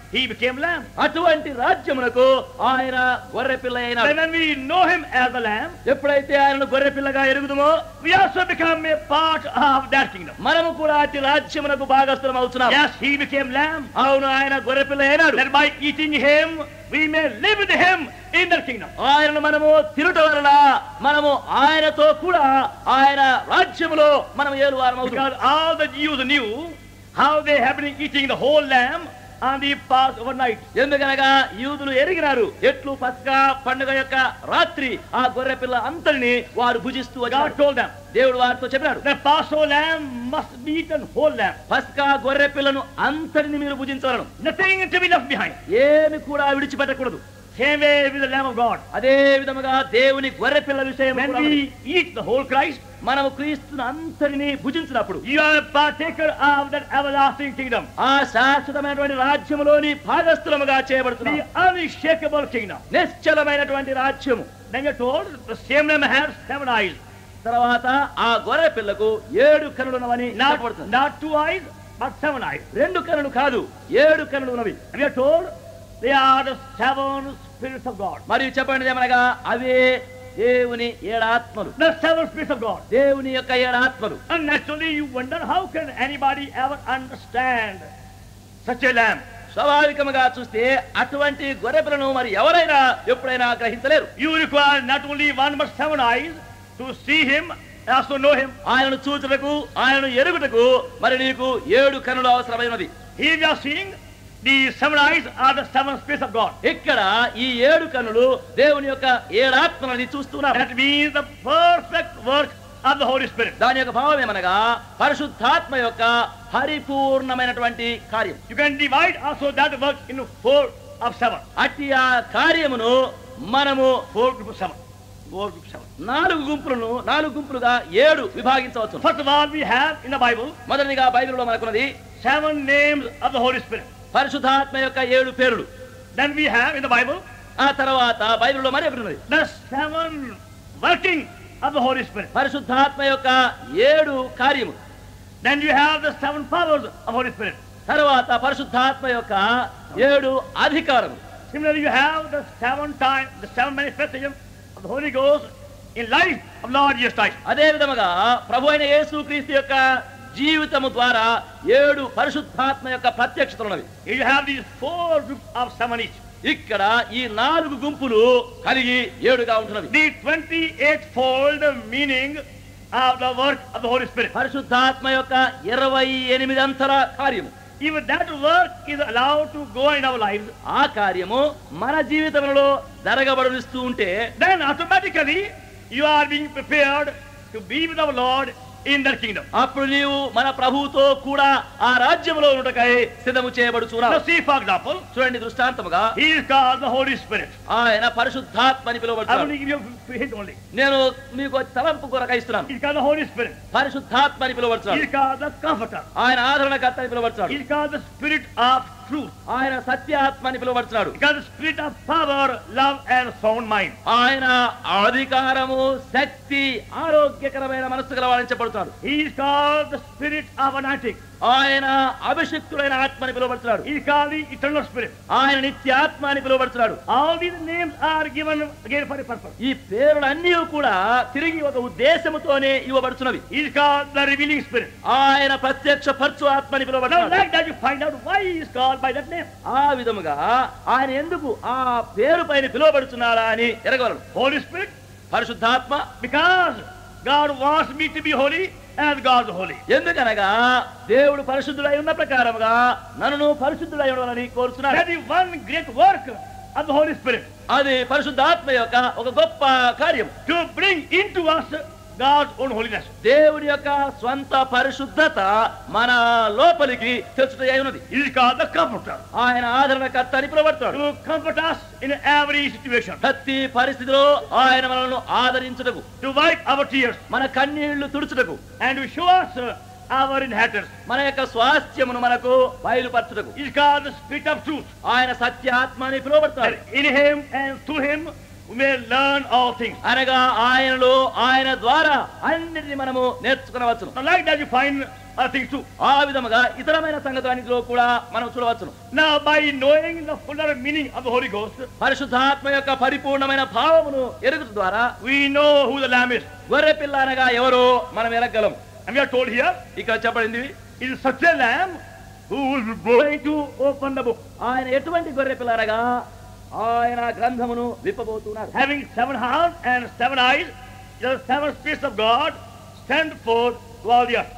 he became lamb. అటువంటి రాజ్యమునకు ఆయన గొర్రె పిల్ల And అయినాడు when we know him as the lamb, ఎప్పుడైతే ఆయనను గొర్రె పిల్లగా ఎరుగుదుమో we also become a part of that kingdom. మనము కూడా అతి రాజ్యమునకు భాగస్థలం అవుతున్నాం Yes, he became lamb. అవును ఆయన గొర్రె పిల్ల అయినాడు That by eating him, we may live with him in that kingdom. ఆయనను మనము తిరుట వలన మనము ఆయనతో కూడా ఆయన రాజ్యములో మనం ఏలువారం అవుతున్నాం Because all the Jews knew how they have been eating the whole lamb on the Passover night. ఎందుకనగా యూదులు ఎరిగినారు ఎట్లు పస్కా పండుగ యొక్క రాత్రి ఆ గొర్రె పిల్ల అంతటిని వారు భుజిస్తూ God వచ్చారు told them, దేవుడు వారితో చెప్పినాడు the Passover lamb must be eaten whole lamb. పస్కా గొర్రె పిల్లను అంతటిని మీరు భుజించవలను Nothing to be left behind. ఏమి కూడా విడిచిపెట్టకూడదు Same way with the Lamb of God. అదే విధముగా దేవుని గొర్రె పిల్ల విషయం When we eat the whole Christ, మనము క్రీస్తును అంతటిని భుజించినప్పుడు you are a partaker of that everlasting kingdom, ఆ శాశ్వతమైనటువంటి రాజ్యములోని భాగస్థులముగా చేయబడుతున్నాం the unshakable kingdom. నిశ్చలమైనటువంటి రాజ్యము Then you're told the same lamb has seven eyes. తర్వాత ఆ గొర్రె పిల్లకు ఏడు కనులున్నవని Not, చెప్పబడుతుంది not two eyes, but seven eyes. రెండు కనులు కాదు ఏడు కనులు ఉన్నవి We are told they are the seven spirits of God. మరియు చెప్పండి ఏమనగా అవే దేవుని ఏడాత్మలు The seven spirits of God. దేవుని యొక్క ఏడాత్మలు And naturally you wonder how can anybody ever understand such a lamb? స్వాభావికముగా చూస్తే అటువంటి గొర్రె పిల్లను మరి ఎవరైనా ఎప్పుడైనా గ్రహించలేరు You require not only one but seven eyes to see him and also know him. ఆయనను చూచుటకు ఆయనను ఎరుగుటకు మరి నీకు ఏడు కనులు అవసరమైనది Here we are seeing the seven eyes are the seven spirits of God. ఇక్కడ ఈ ఏడు కనులు దేవుని యొక్క ఏడాత్మలని చూస్తున్నాం That means the perfect work of the Holy Spirit. దాని యొక్క భావం ఏమనగా పరిశుద్ధాత్మ యొక్క పరిపూర్ణమైనటువంటి కార్యం You can divide also that work into four of seven. అట్టి ఆ కార్యమును మనము Four group of seven. Four group of seven. నాలుగు గుంపులను నాలుగు గుంపులుగా ఏడు విభాగించవచ్చు First of all, we have in the Bible మొదటిగా బైబిల్లో మనకున్నది seven names of the Holy Spirit. పరిశుద్ధాత్మ యొక్క ఏడు పేర్లు Then we have in the Bible ఆ తర్వాత బైబిల్లో మరి ఒకటి ఉన్నది the seven working of the Holy Spirit. పరిశుద్ధాత్మ యొక్క ఏడు కార్యము Then you have the seven powers of Holy Spirit. తర్వాత పరిశుద్ధాత్మ యొక్క ఏడు అధికారము Similarly, you have the seven times, the seven manifestations of the Holy Ghost in life of Lord Jesus Christ. అదే విధముగా ప్రభు అయిన యేసు క్రీస్తు యొక్క జీవితము ద్వారా ఏడు పరిశుద్ధాత్మ యొక్క ప్రత్యక్షతలు ఉన్నవి Here you have these four groups of seven each. ఇక్కడ ఈ నాలుగు గుంపులు కలిగి ఏడుగా ఉంటున్నవి The 28-fold meaning of the work of the Holy Spirit. పరిశుద్ధాత్మ యొక్క ఇరవై ఎనిమిది అంతర కార్యము If that work is allowed to go in our lives, ఆ కార్యము మన జీవితంలో జరగబడనిస్తూ ఉంటే then automatically you are being prepared to be with our Lord in that kingdom. అప్పుడు నీవు మన ప్రభువుతో కూడా ఆ రాజ్యంలో ఉన్నటకై సిద్ధము చేయబడుచున్నావు Now see, for example, చూడండి దృష్టాంతముగా he is called the Holy Spirit. ఆయన పరిశుద్ధాత్మ అని I will పిలువబడుతున్నాడు give you a hint only. నేను మీకు తలంపు కొరక ఇస్తున్నాను He is called the Holy Spirit. పరిశుద్ధాత్మ అని He పిలువబడుతున్నాడు is called the Comforter. ఆయన ఆదరణకర్త అని పిలువబడుతున్నాడు He is called the Spirit of Truth. ఆయన సత్యాత్మ అని పిలువబడుతున్నాడు He is called the Spirit of Power, Love, and Sound Mind. ఆయన అధికారము శక్తి ఆరోగ్యకరమైన మనస్సు గలవాడని చెప్పబడుతున్నాడు He is called the Spirit of Anointing. ఆయన అభిషిక్తుడైన ఆత్మ అని పిలువబడుతున్నాడు He is called the Eternal Spirit. ఆయన నిత్యాత్మ అని పిలువబడుతున్నాడు All these names are given again for a purpose. ఈ పేరులన్నీ కూడా తిరిగి ఒక ఉద్దేశముతోనే ఇవ్వబడుతున్నవి He is called the Revealing Spirit. ఆయన ప్రత్యక్ష పరచు ఆత్మని Now, పిలువబడుతున్నాడు like that, you find out why he is called by that name. ఆ విధముగా ఆయన ఎందుకు ఆ పేరు పైన పిలువబడుతున్నాడా అని ఎరగవలను Holy Spirit, పరిశుద్ధాత్మ because God wants me to be holy as God is holy. ఎందుకనగా దేవుడు పరిశుద్ధుడై ఉన్న ప్రకారముగా నన్ను పరిశుద్ధుడై ఉండవాలని కోరుతున్నాడు That is one great work of the Holy Spirit అది పరిశుద్ధాత్మ యొక్క ఒక గొప్ప కార్యం to bring into us God's own holiness. దేవుని యొక్క స్వంత పరిశుద్ధత మన లోపలికి తెచ్చుటై ఉన్నది He is called the Comforter. ఆయన ఆదరణకర్త అని పిలువబడతాడు To comfort us in every situation. ప్రతి పరిస్థితిలో ఆయన మనల్ని ఆదరించుటకు To wipe our tears మన కన్నీళ్లు తుడుచుటకు and to show us uh, our inheritance. మన యొక్క స్వాస్థ్యమును మనకు బయలుపరచుటకు He is called the Spirit of Truth. ఆయన సత్యాత్మ అని పిలువబడతాడు And in Him and through Him we may learn all things. అనగా ఆయనలో ఆయన ద్వారా అన్నిటిని మనము నేర్చుకునవచ్చును Now, like that, you find other things too. ఆ విధముగా ఇతరమైన సంగతులన్నింటిలో కూడా మనం చూడవచ్చును Now, by knowing the fuller meaning of the Holy Ghost, పరిశుద్ధాత్మ యొక్క పరిపూర్ణమైన భావమును ఎరుగుట ద్వారా we know who the Lamb is. గొర్రె పిల్ల అనగా ఎవరో మనం ఎరగలం And we are told here, ఇక్కడ చెప్పబడింది it is such a Lamb who is going to open the book. ఆయన ఎటువంటి గొర్రె పిల్ల అనగా ఆయన గ్రంథమును విప్పబోతున్నారు Having seven horns and seven eyes, the seven spirits of God stand forth to all the earth.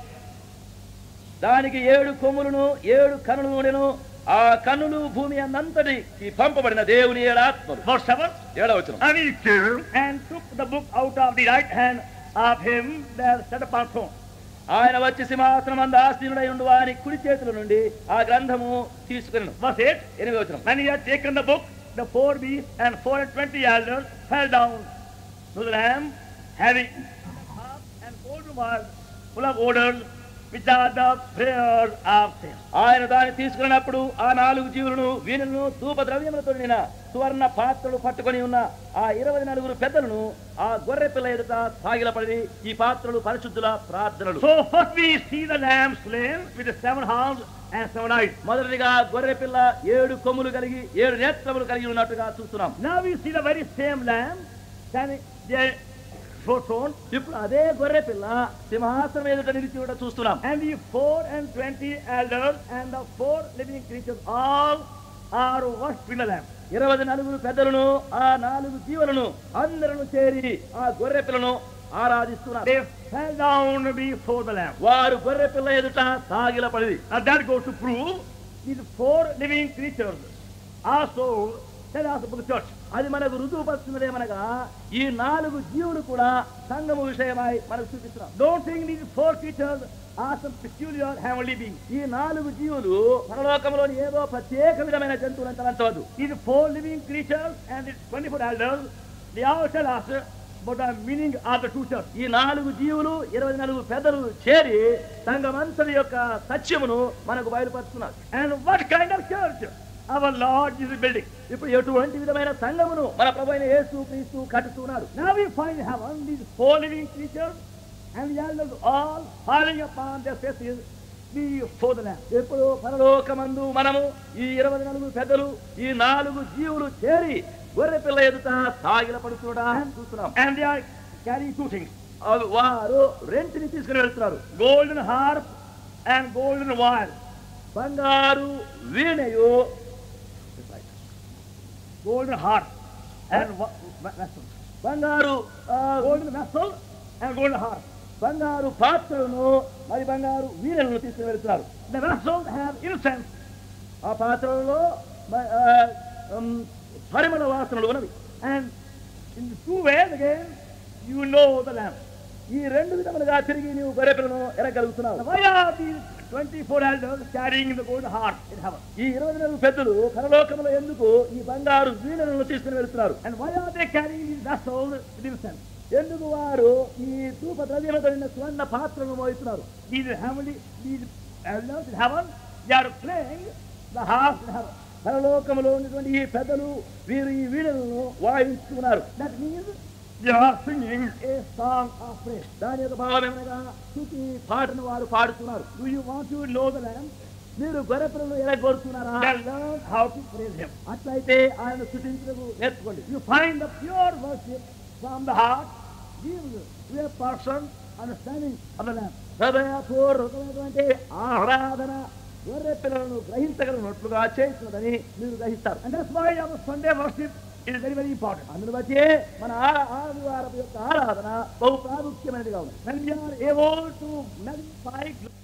దానికి ఏడు కొమ్ములను ఏడు కనులు ఉండెను ఆ కన్నులు భూమి అన్నంతటికి పంపబడిన దేవుని ఏడు ఆత్మలు Verse 7. ఏడవచనం And he came and took the book out of the right hand of him that sat upon throne. ఆయన వచ్చి సింహాసనం అంద ఆసీనుడై ఉండు వారి కుడి చేతుల నుండి ఆ గ్రంథము తీసుకుని Verse 8. ఎనిమిది వచనం When he had taken the book, the four beasts and four and twenty elders fell down to the Lamb, having harps and golden wires full of odors, which are the prayers of saints. ఆయన దాన్ని తీసుకున్నప్పుడు ఆ నాలుగు జీవులను వీణులను ధూప ద్రవ్యములతో నిన్న సువర్ణ పాత్రలు పట్టుకొని ఉన్న ఆ ఇరవై నలుగురు పెద్దలను ఆ గొర్రె పిల్ల ఎదుట సాగిలపడి ఈ పాత్రలు పరిశుద్ధుల ప్రార్థనలు So first we see the Lamb slain with the seven horns and seven eyes. మొదటిగా గొర్రె పిల్ల ఏడు కొమ్ములు కలిగి ఏడు నేత్రములు కలిగి ఉన్నట్టుగా చూస్తున్నాం Now we see the very same Lamb standing there before throne, ఇప్పుడు అదే గొర్రె పిల్ల సింహాసనం ఎదుట నిలిచి కూడా చూస్తున్నాం and the four and twenty elders and the four living creatures all are worshipping the Lamb. ఇరవై నలుగురు పెద్దలను ఆ నాలుగు జీవులను అందరూ చేరి ఆ గొర్రె పిల్లను ఆరాధిస్తున్నారు They fell down before the Lamb. వారు గొర్రె పిల్ల ఎదుట సాగిలపడి Now that goes to prove these four living creatures also tell us about the church. అది మనకు రుజువుపరుస్తున్నదేమనగా ఈ నాలుగు జీవులు కూడా సంగము విషయమై మనకు చూపిస్తున్నాం Don't think these four creatures are some peculiar heavenly beings. ఈ నాలుగు జీవులు పరలోకంలోని ఏదో ప్రత్యేక విధమైన జంతువులను తలంచవద్దు These four living creatures and these 24 elders, they all tell us about the meaning of the true church. ఈ నాలుగు జీవులు ఇరవై నాలుగు పెద్దలు చేరి సంఘమంతటి యొక్క సత్యమును మనకు బయలుపరుస్తున్నారు And what kind of church our Lord is building. ఇప్పుడు ఎటువంటి విధమైన సంఘమును మన ప్రభు అయిన యేసు క్రీస్తు కట్టుతున్నారు Now we find heaven, these four living creatures and the elders all falling upon their faces before the Lamb. ఇప్పుడు పరలోకమందు మనము ఈ ఇరవై నాలుగు పెద్దలు ఈ నాలుగు జీవులు చేరి గొర్రె పిల్ల ఎదుట సాగిల పడుతుడా చూస్తున్నాం And they are carrying two things. అవి వారు రెంటిని తీసుకుని వెళ్తున్నారు golden harp and golden wire. బంగారు వీణయు Golden harp and wa- wa- vessel. బంగారు ఆ, Golden vessel and golden harp. బంగారు పాత్రలను మరి బంగారు వీణలను తీసుకుని వెళ్తున్నారు The vessels have incense ఆ పాత్రలలో మ- ఆ, ఉమ్, పరిమళ వాసనలు ఉన్నవి and in the two ways again you know the lamb. ఈ రెండు విధములుగా తిరిగి నీవు గొర్రె పిల్లను Now ఎరగలుగుతున్నావు why are these 24 elders carrying the golden harp in heaven? ఈ ఇరవై నాలుగు పెద్దలు పరలోకంలో ఎందుకు ఈ బంగారు వీణలను తీసుకుని వెళ్తున్నారు And why are they carrying these vessels with incense? ఎందుకు వారు ఈ ధూప ద్రవ్యములతో నిన్న స్వర్ణ పాత్రను మోయిస్తున్నారు These heavenly, these elders in heaven, they are playing the harp in heaven. పరలోకములో ఉన్నటువంటి ఈ పెద్దలు వీరు ఈ వీణలను వాయిస్తున్నారు That means they are singing a song of praise. దాని యొక్క భావం ఏమనగా స్థుతి పాటను వారు పాడుతున్నారు Do you want to know the Lamb? మీరు గొర్రెపిల్లలు ఎరగొడుతున్నారా Then learn how to praise Him. అట్లయితే ఆయన స్థుతించడం నేర్చుకోండి You find the pure worship from the heart gives to a person understanding of the Lamb. హృదయపూర్వకమైనటువంటి ఆరాధన గొర్రె పిల్లలను గ్రహించగలిగినట్లుగా చేస్తున్నదని మీరు గ్రహిస్తారు And that's why our Sunday worship is very, very important. అందును బట్టి మన ఆ- ఆదివారపు యొక్క ఆరాధన బహు ప్రాముఖ్యమైనదిగా ఉంది When we are able to magnify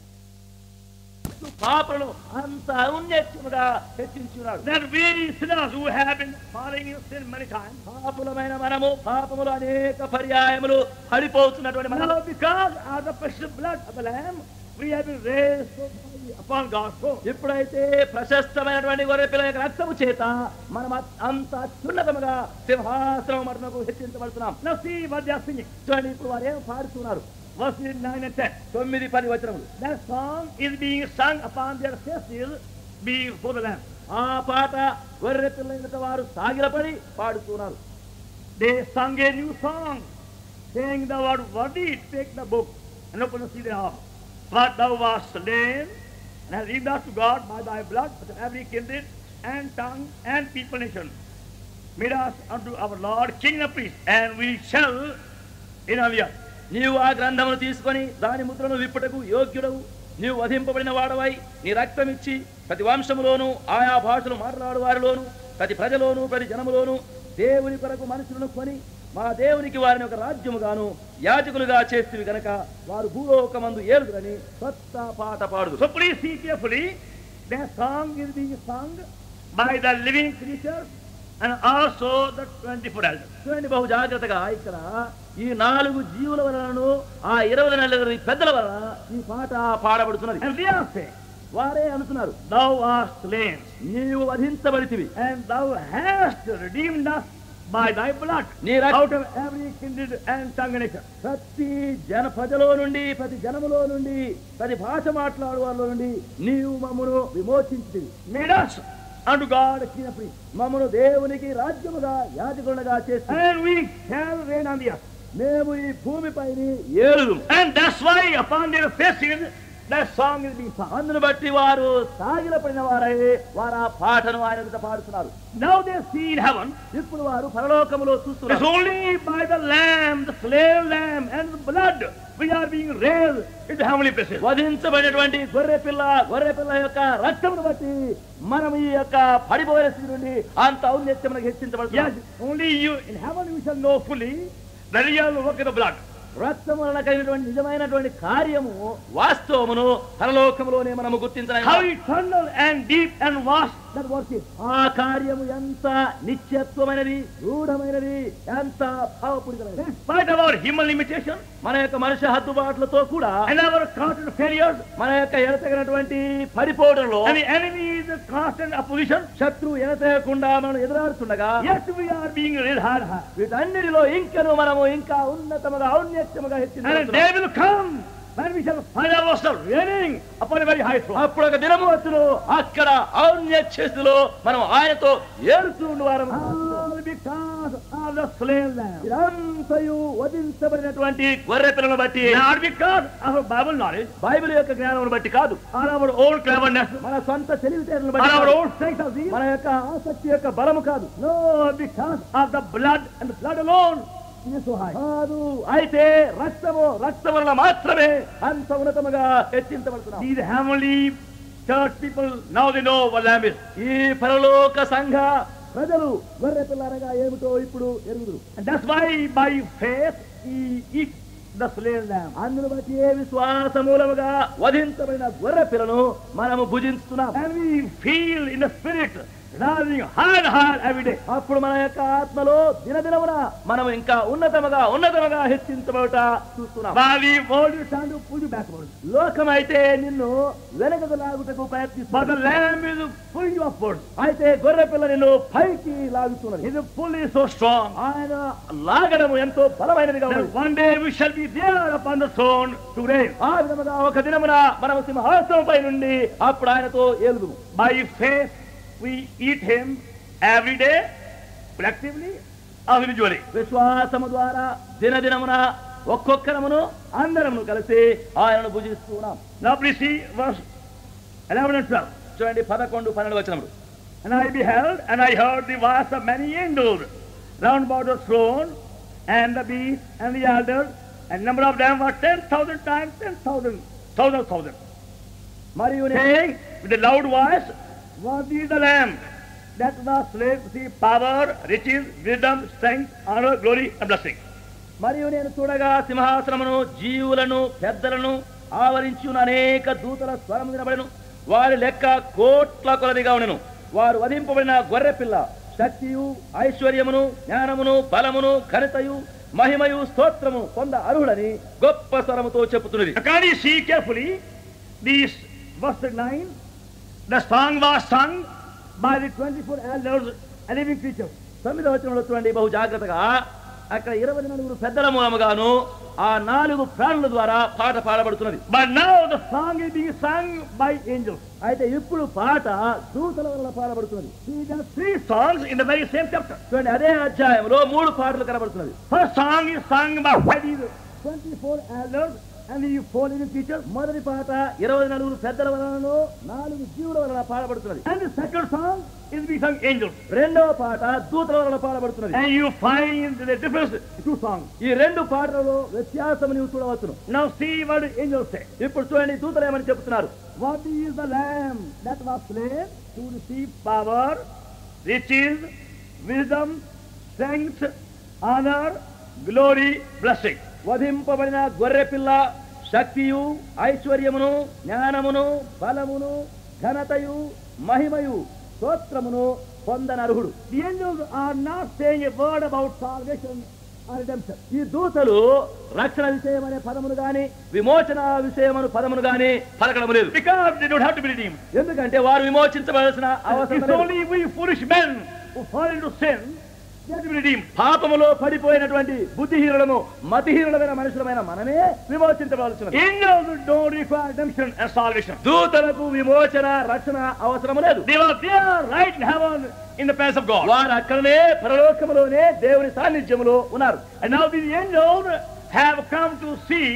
పాపలను అంత ఔన్నత్యముగా హెచ్చించున్నాడు that we sinners who have been falling in sin many times, పాపులమైన మనము పాపములు అనేక పర్యాయములు పడిపోతున్నటువంటి మనము now because of the precious blood of the Lamb, we have been raised so high upon God's throne. ఎప్పుడైతే ప్రశస్తమైనటువంటి గొర్రె పిల్ల యొక్క రక్తము చేత మనం అ- అంత అత్యున్నతముగా సింహాసనం మటునకు హెచ్చించబడుతున్నాం Now see what they are singing. చూడండి ఇప్పుడు వారు ఏం పాడుతున్నారు Verses 9 and 10. తొమ్మిది పది వచనములు That song is being sung upon their faces before the Lamb. ఆ పాట గొర్రె పిల్ల ఎదుట వారు సాగిలపడి పాడుతున్నారు They sung a new song, saying the word, worthy, take the book and open the seal thereof. For thou wast slain, and hast redeemed us to God by thy blood of every kindred and tongue and people nation. Made us unto our Lord King and priest, and we shall in all the earth. నీవు ఆ గ్రంథమును తీసుకొని దాని ముద్రను విప్పుటకు యోగ్యుడవు నీవు వధింపబడిన వాడవై నీ రక్తం ఇచ్చి ప్రతి వంశములోను ఆయా భాషలు మాట్లాడు వారిలోను ప్రతి ప్రజలోను ప్రతి జనములోను దేవుని కొరకు మనుషులను కొని మా దేవునికి వారిని ఒక రాజ్యముగాను యాజకులుగా చేస్తువి గనక వారు భూలోకమందు ఏలుదురని కొత్త పాట పాడుదు So please see carefully, the song is being sung by the living creatures and also the 24 elders. చూడండి బహు జాగ్రత్తగా ఇక్కడ ఈ నాలుగు జీవుల వలనను ఆ ఇరవై నలుగురి పెద్దల వలన ఈ పాట పాడబడుతున్నది And they are saying, వారే అనుతున్నారు Thou art slain, నీవు వధించబడితివి and thou hast redeemed us by thy blood నీ రక్త out of every kindred and tongue and nation. ప్రతి జన ప్రజలో నుండి ప్రతి జనములో నుండి ప్రతి భాష మాట్లాడు వాళ్ళ నుండి నీవు మమ్మను విమోచించి Made us unto God వచ్చినప్పుడు మమ్మను దేవునికి రాజ్యముగా యాజకులుగా చేసి and we shall reign on the earth. మేము ఈ భూమిపై ఏలుదు And that's why upon their faces that song is being sung. అందును బట్టి వారు సాగిలపడిన వారై వారు ఆ పాటను ఆయన ఎదుట పాడుతున్నారు Now they see in heaven, ఇప్పుడు వారు పరలోకములో it's చూస్తున్నారు only by the lamb, the slave lamb, and the blood we are being raised into heavenly places. వధించబడినటువంటి గొర్రె పిల్ల గొర్రె పిల్ల యొక్క రక్తమును బట్టి మనం ఈ యొక్క పడిపోయిన స్థితి నుండి అంత ఔన్నత్యమునకు Yes, హెచ్చించబడుతుంది only you in heaven you shall know fully the real work of the blood. రక్తం వలన కలిగినటువంటి నిజమైనటువంటి కార్యము వాస్తవమును పరలోకములోనే మనము How గుర్తించలేము eternal and deep and vast that work is. ఆ కార్యము ఎంత నిత్యత్వమైనది రూఢమైనది ఎంత భావపూరితమైనది In spite of our human limitation మన యొక్క మనుష్య హద్దుబాట్లతో కూడా and our constant failures, మన యొక్క ఎడతగినటువంటి పరిపోవడంలో and the enemy is the constant opposition, శత్రువు ఎడతెగకుండా మనం ఎదురాడుతుండగా yet we are being raised higher, higher. వీటన్నిటిలో ఇంకను మనము ఇంకా ఉన్నతముగా ఔన్నత్యముగా And a హెచ్చించబడుతున్నాము. day will come when we shall find ourselves reigning upon a very high throne. అప్పుడు ఒక దినము వచ్చును అక్కడ ఔన్నత్యస్థితిలో మనం ఆయనతో ఏడుతూ ఉండేవారం All because of the slain lamb. ఇదంతయు వధించబడినటువంటి గొర్రె పిల్లలను బట్టి Not because of our Bible knowledge, Bible యొక్క జ్ఞానం బట్టి కాదు or our own cleverness, మన సొంత తెలివితేటలను or బట్టి our కాదు. own strength of zeal. మన యొక్క ఆసక్తి యొక్క బలము కాదు No, because of the blood and the blood alone is so high. కాదు అయితే రక్తము రక్తం వలన మాత్రమే అంత ఉన్నతముగా హెచ్చించబడుతున్నాం These heavenly church people, now they know what lamb is. ఈ పరలోక సంఘ ప్రజలు గొర్రె పిల్ల అనగా ఏమిటో ఇప్పుడు ఎరుగుదురు And that's why by faith we eat the slain lamb. అందును బట్టి ఏ విశ్వాస మూలముగా వధించబడిన గొర్రె పిల్లను మనము భుజిస్తున్నాం And we feel in the spirit rising higher and higher every day. అప్పుడు మన యొక్క ఆత్మలో దినదినమున మనం ఇంకా ఉన్నతముగా ఉన్నతముగా హెచ్చించబడట చూస్తున్నాం While we always trying to pull you backwards. లోకమైతే నిన్ను వెనకకు లాగుటకు But ప్రయత్నిస్తుంది the lamb is pulling you upwards. అయితే గొర్రె పిల్ల నిన్ను పైకి లాగుతున్నది His pull is so strong ఆయన లాగడము ఎంతో బలమైనదిగా that ఉన్నది one day we shall be there upon the throne to reign. ఆ విధముగా ఒక దినమున మనం సింహాసనంపై నుండి అప్పుడు ఆయనతో ఏలుదు By faith we eat him every day, collectively or individually. విశ్వాసము ద్వారా దినదినమున ఒక్కొక్కరమును అందరమును కలిసి ఆయనను భుజిస్తున్నాం Now please see verse 11 and 12. చూడండి పదకొండు పన్నెండు వచ్చినప్పుడు And I beheld, and I heard the voice of many angels round about the throne, and the beast, and the elders, and number of them were ten thousand times ten thousand, thousand, thousand. మరియు నే- Saying with a loud voice, Worthy is the Lamb that was slain to see power, riches, wisdom, strength, honor, glory, and blessing. మరియు నేను చూడగా సింహాసనమును జీవులను పెద్దలను ఆవరించి ఉన్న అనేక దూతల స్వరం వినబడను వారి లెక్క కోట్ల కొలదిగా ఉండెను వారు వధింపబడిన గొర్రె పిల్ల శక్తియు ఐశ్వర్యమును జ్ఞానమును బలమును ఘనతయు మహిమయు స్తోత్రము పొంద అర్హుడని గొప్ప స్వరముతో చెప్పుతున్నది Now can you see carefully these verse 9? The song was sung by the 24 elders and living creatures. తొమ్మిదవ వచనంలో చూడండి బహు జాగ్రత్తగా అక్కడ ఇరవై నలుగురు పెద్దల మూలముగాను ఆ నాలుగు ప్రాణుల ద్వారా పాట పాడబడుతున్నది But now the song is being sung by angels. అయితే ఇప్పుడు పాట దూతల వల్ల పాడబడుతున్నది See, there are three songs in the very same chapter. చూడండి అదే అధ్యాయంలో మూడు పాటలు కనబడుతున్నది First song is sung by these 24 elders and you fall in creatures. మొదటి పాట ఇరవై నలుగురు పెద్దల వలన నాలుగు జీవుల వలన పాడబడుతున్నది And the second song is being sung angels. రెండవ పాట దూతల వలన పాడబడుతున్నది And you find the difference in two songs. ఈ రెండు పాటలలో వ్యత్యాసం నీవు చూడవచ్చును Now see what the angels say. ఇప్పుడు చూడండి దూతలు ఏమని చెప్తున్నారు What is the lamb that was slain to receive power, riches, wisdom, strength, honor, glory, blessing? వధింపబడిన గొర్రె పిల్ల శక్తియు ఐశ్వర్యమును జ్ఞానమును బలమును ఘనతయు మహిమయు స్తోత్రమును పొందనర్హుడు The angels are not saying a word about salvation or redemption. ఈ దూతలు రక్షణ విషయం అనే పదమును గాని విమోచన విషయమను పదమును గాని పలకడం లేదు Because they don't have to be redeemed. ఎందుకంటే వారు విమోచించవలసిన అవసరం It's లేదు only we foolish men who fall into sin, they have to be redeemed. పాపములో పడిపోయినటువంటి బుద్ధిహీనులము మతిహీనులమైన మనుషులమైన మనమే విమోచించవలసినది Angels don't require redemption and salvation. దూతలకు విమోచన రక్షణ అవసరము లేదు They were there right in heaven in the presence of God. వారు అక్కడనే పరలోకములోనే దేవుని సాన్నిధ్యములో ఉన్నారు And now these angels have come to see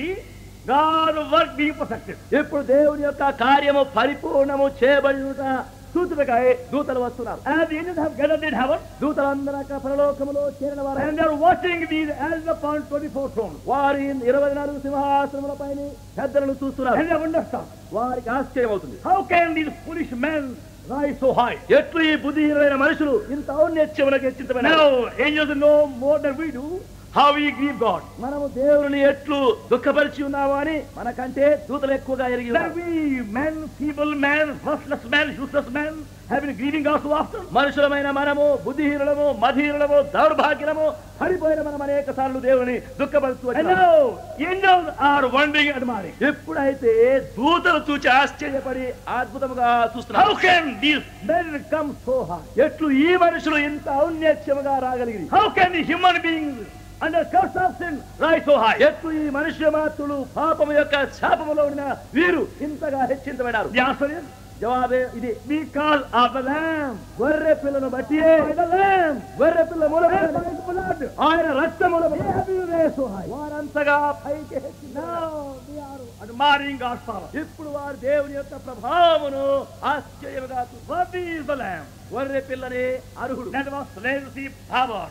God's work being perfected. ఇప్పుడు దేవుని యొక్క కార్యము పరిపూర్ణము చేయబడిన సూచుటకై దూతలు వస్తున్నారు And the angels have gathered in heaven దూతలందరూ అక్కడ పరలోకములో చేరిన వారు and they are watching these as upon 24 thrones. వారి ఇరవై నాలుగు సింహాసనముల పైన పెద్దలను చూస్తున్నారు And they have understood వారికి ఆశ్చర్యం అవుతుంది how can these foolish men rise so high? ఎట్లు ఈ బుద్ధిహీనమైన మనుషులు ఇంత ఔన్నత్యములకు హెచ్చించబడిన Now, angels know more than we do how we grieve God. మనము దేవుని ఎట్లు దుఃఖపరిచి ఉన్నాము అని మనకంటే దూతలు ఎక్కువగా ఎరిగి That ఉన్నారు. we, men, feeble men, worthless men, useless men, have been grieving God so often. మనుషులమైన మనము బుద్ధిహీనులము మధీరులము దౌర్భాగ్యము పడిపోయిన మనం అనేక సార్లు దేవుని దుఃఖపరుస్తూ And వచ్చాము. now, angels are wondering and admiring. ఎప్పుడైతే దూతలు చూచి ఆశ్చర్యపడి అద్భుతముగా How చూస్తున్నారు can these men come so high? ఎట్లు ఈ మనుషులు ఇంత ఔన్నత్యముగా రాగలిగి How can the human beings under curse of sin rise so high? ఎట్లు ఈ మనుష్య మాత్రులు పాపము యొక్క శాపములో ఉన్న వీరు ఇంతగా హెచ్చించబడినారు The answer is జవాబే ఇది because of the Lamb. గొర్రె పిల్లను బట్టి By the Lamb. గొర్రె పిల్ల And by మూలమున His blood. ఆయన రక్తముల They have been raised so high. వారంతగా పైకి హెచ్చించారు. Now they are admiring God's power. ఇప్పుడు వారు దేవుని యొక్క ప్రభావమును ఆశ్చర్యముగా చూస్తారు. What is the Lamb? గొర్రె పిల్లని అర్హుడు That was slain to receive power.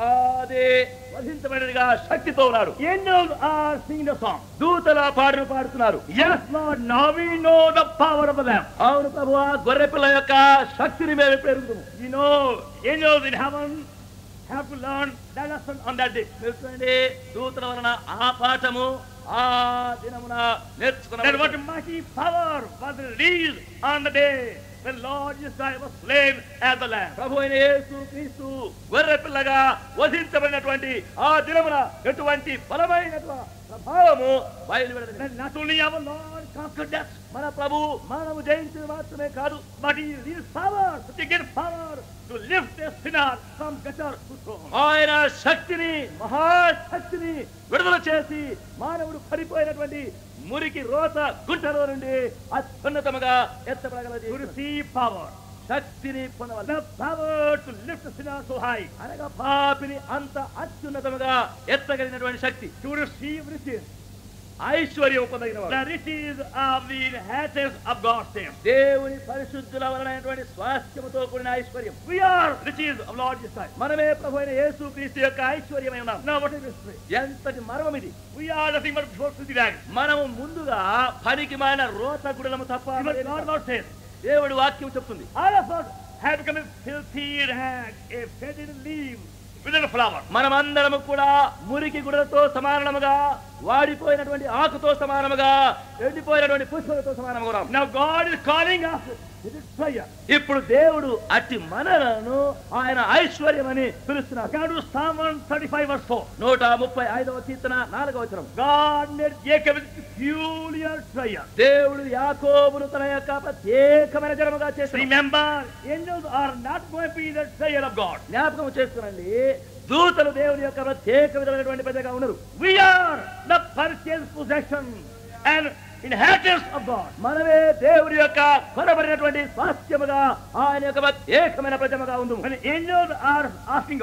అదే వధించబడినదిగా శక్తితో ఉన్నాడు Angels are singing the song. దూతల పాటను పాడుతున్నారు Yes, Lord, now we know the power of the Lamb. అవును ప్రభు గొర్రె పిల్ల యొక్క శక్తిని మేము పెరుగుతాము You know, angels in heaven have to learn that lesson on that day. మీరు చూడండి దూతల వలన ఆ పాఠము ఆ దినమున That నేర్చుకున్న what mighty power was released on the day when Lord Jesus Christ was slain as the Lamb. ప్రభు అయిన యేసు క్రీస్తు గొర్రె పిల్లగా వధించబడినటువంటి ఆ దినమున ఎటువంటి బలమైనటువంటి ప్రభావము బయలువెడదు That not only our Lord conquered death, మన ప్రభు మనము జయించింది మాత్రమే కాదు but He released power, such a great power to lift a sinner from gutter to throne. ఆయన శక్తిని మహాశక్తిని విడుదల చేసి మానవుడు పడిపోయినటువంటి మురికి రోత గుంటలో నుండి అత్యున్నతముగా ఎత్తబడగల To receive power, శక్తిని పొందవలన the power to lift a sinner so high, అనగా పాపిని అంత అత్యున్నతముగా ఎత్తగలిగినటువంటి శక్తి to receive riches, ఐశ్వర్యం పొందగిన the riches of the inheritance of God's saints. దేవుని పరిశుద్ధుల వలనైనటువంటి స్వాస్థ్యముతో కూడిన ఐశ్వర్యం We are riches of Lord Jesus Christ. మనమే ప్రభు అయిన యేసు క్రీస్తు యొక్క ఐశ్వర్యమై ఉన్నాం Now what is this mystery? ఎంతటి మర్మం ఇది We are nothing but before filthy rags. మనము ముందుగా పనికి మాన రోత గుడలము తప్ప Even మరేమీ God కాదు. not says, దేవుడి వాక్యం చెప్తుంది all of us have become a filthy rag, a faded leaf within a flower. మనమందరము కూడా మురికి గుడలతో సమానముగా వాడిపోయినటువంటి ఆకుతో సమానముగా ఎండిపోయినటువంటి పుష్పలతో సమానముగా ఉన్నాం Now God is calling us to this prayer. ఇప్పుడు దేవుడు అట్టి మనలను ఆయన ఐశ్వర్యమని పిలుస్తున్నారు Come to Psalm 135 verse 4. నూట ముప్పై ఐదవ కీర్తన నాలుగవ వచనం God made Jacob a peculiar treasure. దేవుడు యాకోబును తన యొక్క ప్రత్యేకమైన జనముగా చేసిన Remember, angels are not going to be the treasure of God. జ్ఞాపకం చేసుకునండి దూతలు దేవుని యొక్క ప్రత్యేక విధమైనటువంటి ప్రజగా ఉన్నారు We are the purchased possession and inheritance of God. మనమే దేవుడి యొక్క కొనబడినటువంటి స్వాస్థ్యముగా ఆయన యొక్క ప్రత్యేకమైన ప్రజముగా ఉండు When angels are asking God,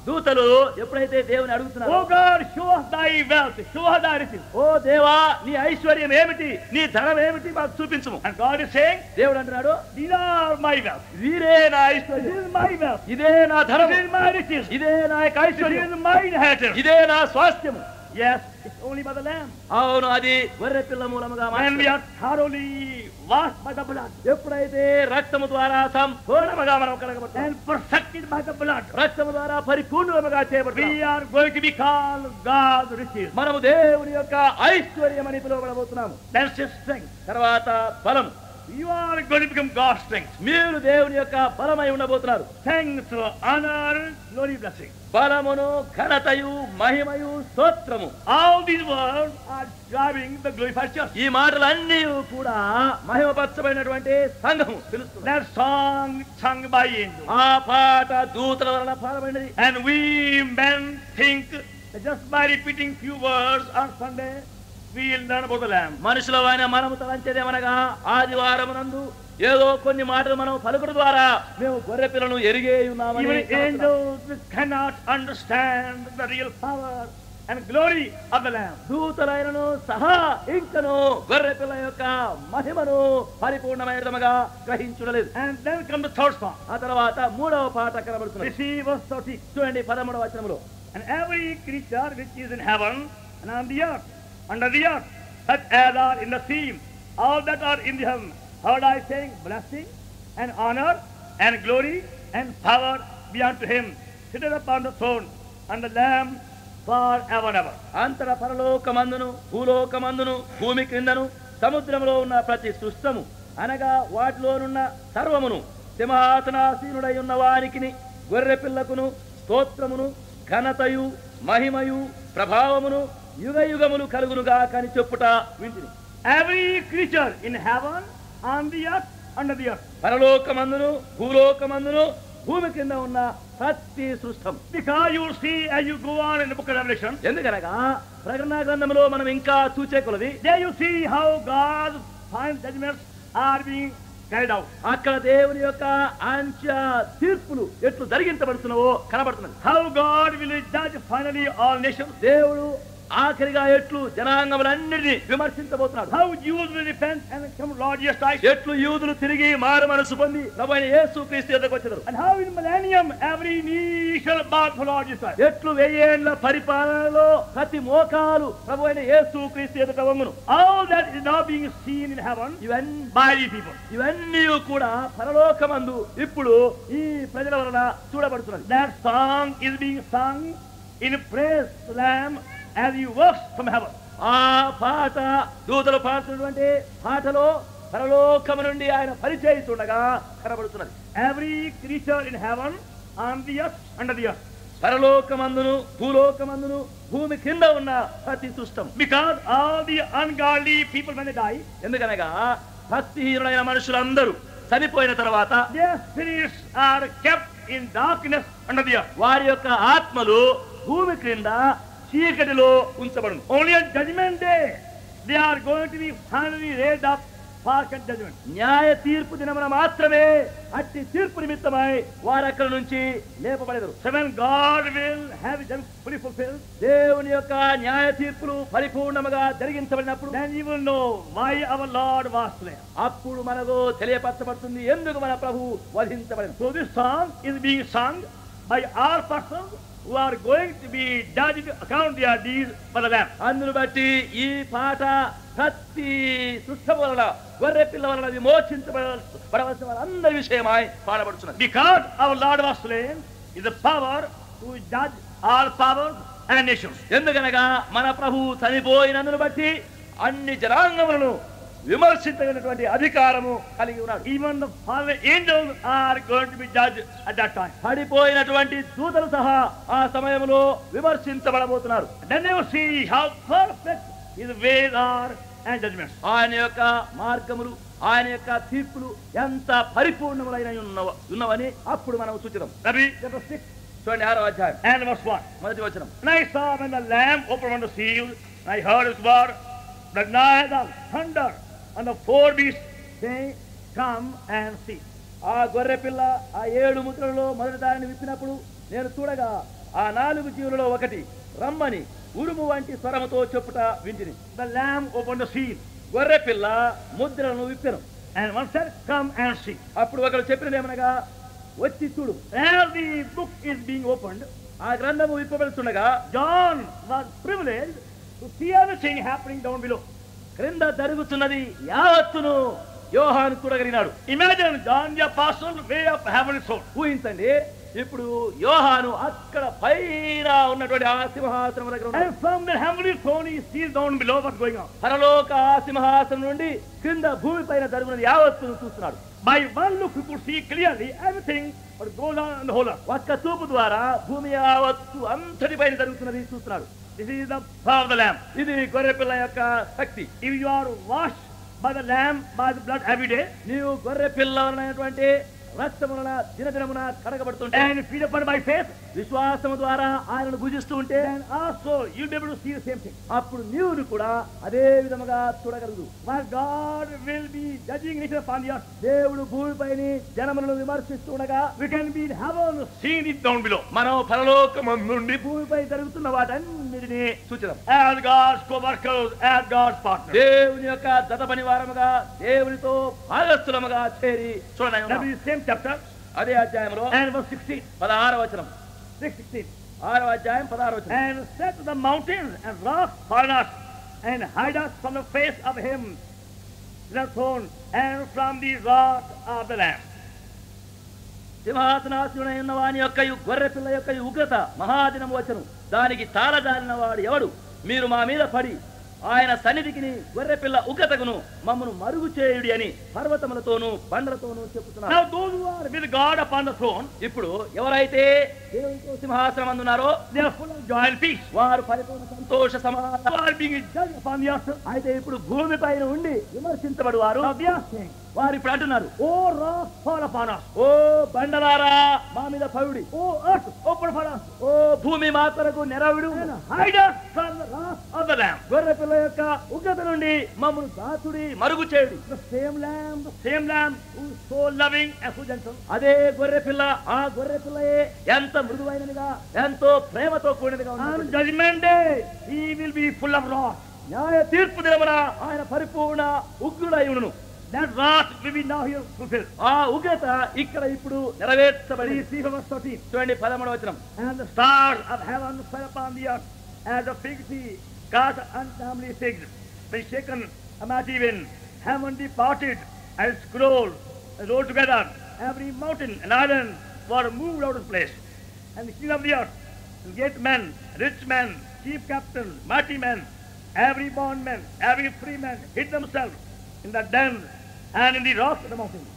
దూతలు ఎప్పుడైతే దేవుని అడుగుతున్నారు Oh God, show us thy wealth, show us thy riches. ఓ దేవా నీ ఐశ్వర్యం ఏమిటి నీ ధనం ఏమిటి మాకు చూపించము And God is saying, దేవుడు అంటున్నాడు These are my wealth. వీరే నా This ఐశ్వర్యం is my wealth. ఇదే నా ధనం This is my riches. ఇదే నా యొక్క This ఐశ్వర్యం is my inheritance. ఇదే నా స్వాస్థ్యము Yes, it's only by the Lamb. అవును అది గొర్రె పిల్ల మూలముగా When we మాత్రమే. are thoroughly washed by the blood ఎప్పుడైతే రక్తము ద్వారా సంపూర్ణముగా మనం కలగబడతాం and perfected by the blood, రక్తము ద్వారా పరిపూర్ణముగా చేయబడతాం we are going to be called God's riches. మనము దేవుని యొక్క ఐశ్వర్యం అని పిలువబడబోతున్నాము That's His strength. తర్వాత బలం You are going to become God's strength. మీరు దేవుని యొక్క బలమై ఉండబోతున్నారు Thanks, honor, glory, blessing. బలమును ఘనతయు మహిమయు స్తోత్రము All these words are driving the glorified church. ఈ మాటలన్నీ కూడా మహిమపరచబడినటువంటి సంఘము పిలుస్తుంది That song sung by angels. ఆ పాట దూతల వలన పాడబడినది And we men think that just by repeating few words on Sunday, we'll learn about the Lamb. మనుషుల ఆయన మనము తలంచేదేమనగా ఆదివారం నందు ఏదో కొన్ని మాటలు మనం పలుకుడు ద్వారా మేము గొర్రె పిల్లను ఎరిగే ఉన్నామని Even angels cannot understand the real power and glory of the Lamb. దూతలైనను సహా ఇంకను గొర్రె పిల్ల యొక్క మహిమను పరిపూర్ణమైనదిగా గ్రహించుడలేదు And then comes the third song. ఆ తర్వాత మూడవ పాట You కనబడుతున్నది see verse 30. చూడండి పదమూడవ వచనములో And every creature which is in heaven and on the earth, under the earth, such as are in the sea, all that are in the heaven, heard I saying, blessing and honor and glory and power be unto him, seated upon the throne, and the Lamb forever and ever. అంతర పరలోకమందును భూలోకమందును భూమి క్రిందను సముద్రంలో ఉన్న ప్రతి సృష్టము అనగా వాటిలోనున్న సర్వమును సింహాసనాసీనుడై ఉన్న వారికి గొర్రె పిల్లకును స్తోత్రమును ఘనతయు మహిమయు ప్రభావమును యుగ యుగములు కలుగునుగా కని చెప్పుట వింటిని Every creature in heaven, on the earth, under the earth. పరలోకమందును భూలోకమందును భూమి కింద ఉన్న ప్రతి సృష్టం Because you will see as you go on in the book of Revelation, ఎందుకనగా ప్రకటన గ్రంథంలో మనం ఇంకా చూచే కొలది there you see how God's final judgments are being carried out. అక్కడ దేవుని యొక్క అంచ తీర్పులు ఎట్లు జరిగించబడుతున్నావో కనబడుతున్నది How God will judge finally all nations. దేవుడు ఆఖరిగా ఎట్లు జనాంగములన్నిటినీ విమర్శించబోతున్నాడు How Jews will repent and come Lord Jesus Christ. ఎట్లు యూదులు తిరిగి మారు మనసు పొంది ప్రభు యేసు క్రీస్తు ఎద్దకు వచ్చారు And how in millennium every knee shall bow for Lord Jesus Christ. ఎట్లు వెయ్యేండ్ల పరిపాలనలో ప్రతి మోకాలు ప్రభు అయిన యేసు క్రీస్తు ఎదుట వంగును All that is now being seen in heaven ఇవన్నీ by these people. ఇవన్నీ కూడా పరలోకమందు ఇప్పుడు ఈ ప్రజల వలన చూడబడుతున్నది That song is being sung in praise to the Lamb as he works from heaven. ఆ పాట దూతలు పాడుతున్నటువంటి పాటలో పరలోకము నుండి ఆయన పరిచయిస్తుండగా కనబడుతున్నది Every creature in heaven, on the earth, under the earth. పరలోకమందును భూలోకమందును భూమి కింద ఉన్న ప్రతి సృష్టం Because all the ungodly people when they die, ఎందుకనగా భక్తిహీనులైన మనుషులందరూ చనిపోయిన తర్వాత their spirits are kept in darkness under the earth. వారి యొక్క ఆత్మలు భూమి క్రింద చీకటిలో ఉంచబడును Only on judgment day, they are going to be finally raised up for judgment. న్యాయ తీర్పు దినమున మాత్రమే అట్టి తీర్పు నిమిత్తమై వారు అక్కడి నుంచి లేపబడేరు So when God will have his judgment fully fulfilled, దేవుని యొక్క న్యాయ తీర్పులు పరిపూర్ణముగా జరిగించబడినప్పుడు then you will know why our Lord was slain. అప్పుడు మనకు తెలియపరచబడుతుంది ఎందుకు మన ప్రభు వధించబడింది So this song is being sung by all persons who are going to be judged account their deeds by the Lamb. అందును బట్టి ఈ పాట ప్రతి సృష్ట వలన గొర్రె పిల్ల వలన విమోచించబడవలసిన వారందరి విషయమై పాడబడుతున్నది Because our Lord was slain is the power to judge all powers and nations. ఎందుకనగా మన ప్రభు చనిపోయినందును బట్టి అన్ని జనాంగములను విమర్శించగలిగినటువంటి అధికారము కలిగి ఉన్నాడు Even the fallen angels are going to be judged at that time. పడిపోయినటువంటి దూతలు సహా ఆ సమయంలో విమర్శించబడబోతున్నారు Then they will see how perfect his ways are and judgments. ఆయన యొక్క మార్గములు ఆయన యొక్క తీర్పులు ఎంత పరిపూర్ణములైన ఉన్నవ ఉన్నవని అప్పుడు మనం సూచిద్దాం Rabbi chapter 6 చూడండి ఆరో అధ్యాయం and verse 1. మొదటి వచనం And I saw when the Lamb opened one of the seals, and I heard his word, the night of thunder, and the four beasts saying, Come and see. ఆ గొర్రె పిల్ల ఆ ఏడు ముద్రలలో మొదటి దానిని విప్పినప్పుడు నేను చూడగా ఆ నాలుగు జీవులలో ఒకటి రమ్మని ఉరుము వంటి స్వరముతో చెప్పుట వింటిని The lamb opened the seal గొర్రె పిల్ల ముద్రలను విప్పెను and one said, Come and see. అప్పుడు ఒకడు చెప్పినది ఏమనగా వచ్చి చూడు As the book is being opened, ఆ గ్రంథము విప్పబడుతుండగా John was privileged to see everything happening down below. క్రింద జరుగుతున్నది యావత్తును యోహాను చూడగలిగినాడు Imagine John the Apostle way up heavenly throne. ఊహించండి ఇప్పుడు యోహాను అక్కడ పైన ఉన్నటువంటి ఆ సింహాసనం దగ్గర ఉన్నాడు And from the heavenly throne, he sees down below what's going on. పరలోక ఆ సింహాసనం నుండి క్రింద భూమి పైన జరుగుతున్నది యావత్తును చూస్తున్నాడు By one look, you could see clearly everything what goes on in the whole earth. ఒక్క చూపు ద్వారా భూమి యావత్తు అంతటి పైన జరుగుతున్నది చూస్తున్నాడు This is the power of the Lamb. ఇది గొర్రె పిల్ల యొక్క శక్తి If you are washed by the Lamb, by the blood every day, నీవు గొర్రె పిల్ల అనేటువంటి రక్తం వలన దినదినమున కడగబడుతుంటే and feed upon by faith, విశ్వాసము ద్వారా ఆయనను భుజిస్తూ ఉంటే then also you'll be able to see the same thing. అప్పుడు నీవును కూడా అదే విధముగా చూడగలదు My God will be judging nature upon the earth. దేవుడు భూమిపైని జనములను విమర్శిస్తూ ఉండగా We can be in heaven, seeing it down below. మనం పరలోకమందు నుండి భూమిపై జరుగుతున్న వాటన్నిటిని చూచదాం As God's co-workers, as God's partners. దేవుని యొక్క దత పనివారముగా దేవునితో భాగస్థులముగా చేరి చూడండి That is the same chapter అదే అధ్యాయంలో and verse 16. పదహార వచనం 616. ఆరవ అధ్యాయం పదహార వచనం And set the mountains and rocks upon us, and hide us from the face of him that throne, and from the wrath of the Lamb. సింహాసనాశుడై ఉన్న వాని యొక్క గొర్రె పిల్ల యొక్క ఉగ్రత మహాదినం వచ్చను దానికి తాళజారిన వాడు ఎవడు మీరు మా మీద పడి ఆయన సన్నిధికిని గొర్రె పిల్ల ఉగ్రతకును మమ్మను మరుగు చేయుడి అని పర్వతములతోనూ బండలతోనూ చెప్పుతున్నారు Now those who are with God upon the throne, ఇప్పుడు ఎవరైతే దేవునితో సింహాసనం అందున్నారో they are full of joy and peace. వారు పరిపూర్ణ సంతోష Who సమాధానం are being judged upon the earth. అయితే ఇప్పుడు భూమి పైన ఉండి విమర్శించబడు వారు Now they are saying, వారు ఇప్పుడు అంటున్నారు Oh wrath, fall upon us. ఓ బండలారా మా మీద Pauri Oh earth, open for us. ఓ భూమి మా కొరకు నెరవుడు And hide us from the wrath of the Lamb. గొర్రె పిల్ల యొక్క ఉగ్రత నుండి మమ్మల్ని దాచుడి మరుగు చేయుడి The same Lamb, the same Lamb who is so loving and so gentle. అదే గొర్రె పిల్ల ఆ గొర్రె పిల్లయే ఎంత మృదువైనదిగా ఎంతో ప్రేమతో కూడినదిగా On ఉంది judgment day, he will be full of wrath. న్యాయ తీర్పు దినమున ఆయన పరిపూర్ణ ఉగ్రుడయుడును That wrath will be now here fulfilled. ఆ ఉగ్రత ఇక్కడ ఇప్పుడు నెరవేర్చబడి Please see from verse 13. చూడండి పదమూడు వచనం And the stars of heaven fell upon the earth as a fig tree cast untimely figs. When shaken a mighty wind, heaven departed and scrolled and rolled together. Every mountain and island were moved out of place. And the king of the earth, and great men, rich men, chief captains, mighty men, every bondman, every free man hid themselves in the dens and in the rocks of the mountains.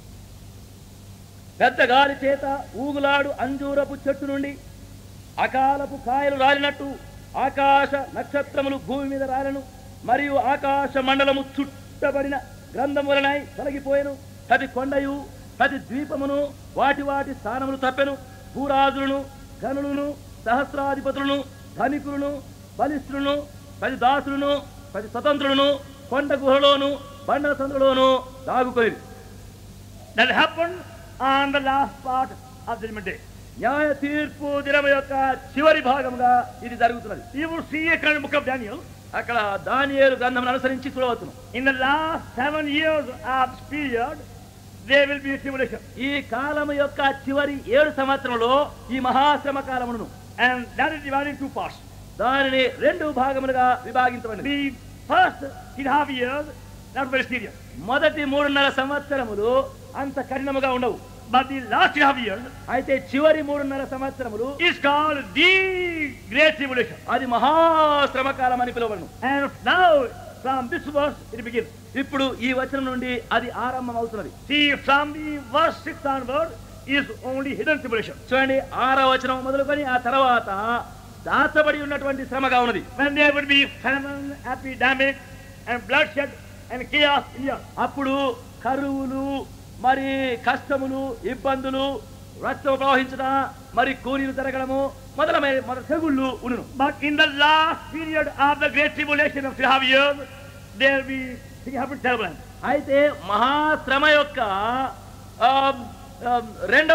పెద్ద గాలి చేత ఊగులాడు అంజూరపు చెట్టు నుండి అకాలపు కాయలు రాలినట్టు ఆకాశ నక్షత్రములు భూమి మీద రాలను మరియు ఆకాశ మండలము చుట్టబడిన గ్రంథం వలనై తొలగిపోయెను ప్రతి కొండయు ప్రతి ద్వీపమును వాటి వాటి స్థానములు తప్పెను భూరాజులను గనులను సహస్రాధిపతులను ధనికులను బలిష్ఠులను ప్రతి దాసులను ప్రతి స్వతంత్రులను కొండ గుహలోను బండల సందులోను దాగుకొని That happened on the last part of Judgment Day. న్యాయ తీర్పు దినం యొక్క చివరి భాగంగా ఇది జరుగుతున్నది You will see a kind of book of Daniel. అక్కడ దానియేలు గ్రంథం అనుసరించి చూడవచ్చును In the last seven years of this period, there will be a tribulation. ఈ కాలము యొక్క చివరి ఏడు సంవత్సరంలో ఈ మహాశ్రమ కాలమును And that is divided in two parts. దానిని రెండు భాగములుగా విభాగించబడింది The first three and a half years, not very serious. మొదటి మూడున్నర సంవత్సరములు అంత కఠినముగా ఉండవు But the last three and a half years అయితే చివరి మూడున్నర సంవత్సరములు is called the Great Tribulation. అది మహాశ్రమ కాలం అని పిలువబడును And now, from this verse, it begins. ఇప్పుడు ఈ వచనం నుండి అది ఆరంభం అవుతున్నది See, from the verse 6 onward is only hidden tribulation. చూడండి ఆరో వచనం మొదలుకొని ఆ తర్వాత దాచబడి ఉన్నటువంటి శ్రమగా ఉన్నది When there will be famine, epidemic, and bloodshed, and chaos in the earth. అప్పుడు కరువులు మరి కష్టములు ఇబ్బందులు రక్తం ప్రవహించడం మరి కూలీలు జరగడము మొదలమైన మొదల తెగుళ్ళు ఉండును But in the last period of the great tribulation of three and a half years, there will be things happen terrible. అయితే మహాశ్రమ యొక్క ఆ, ఆ, రెండవ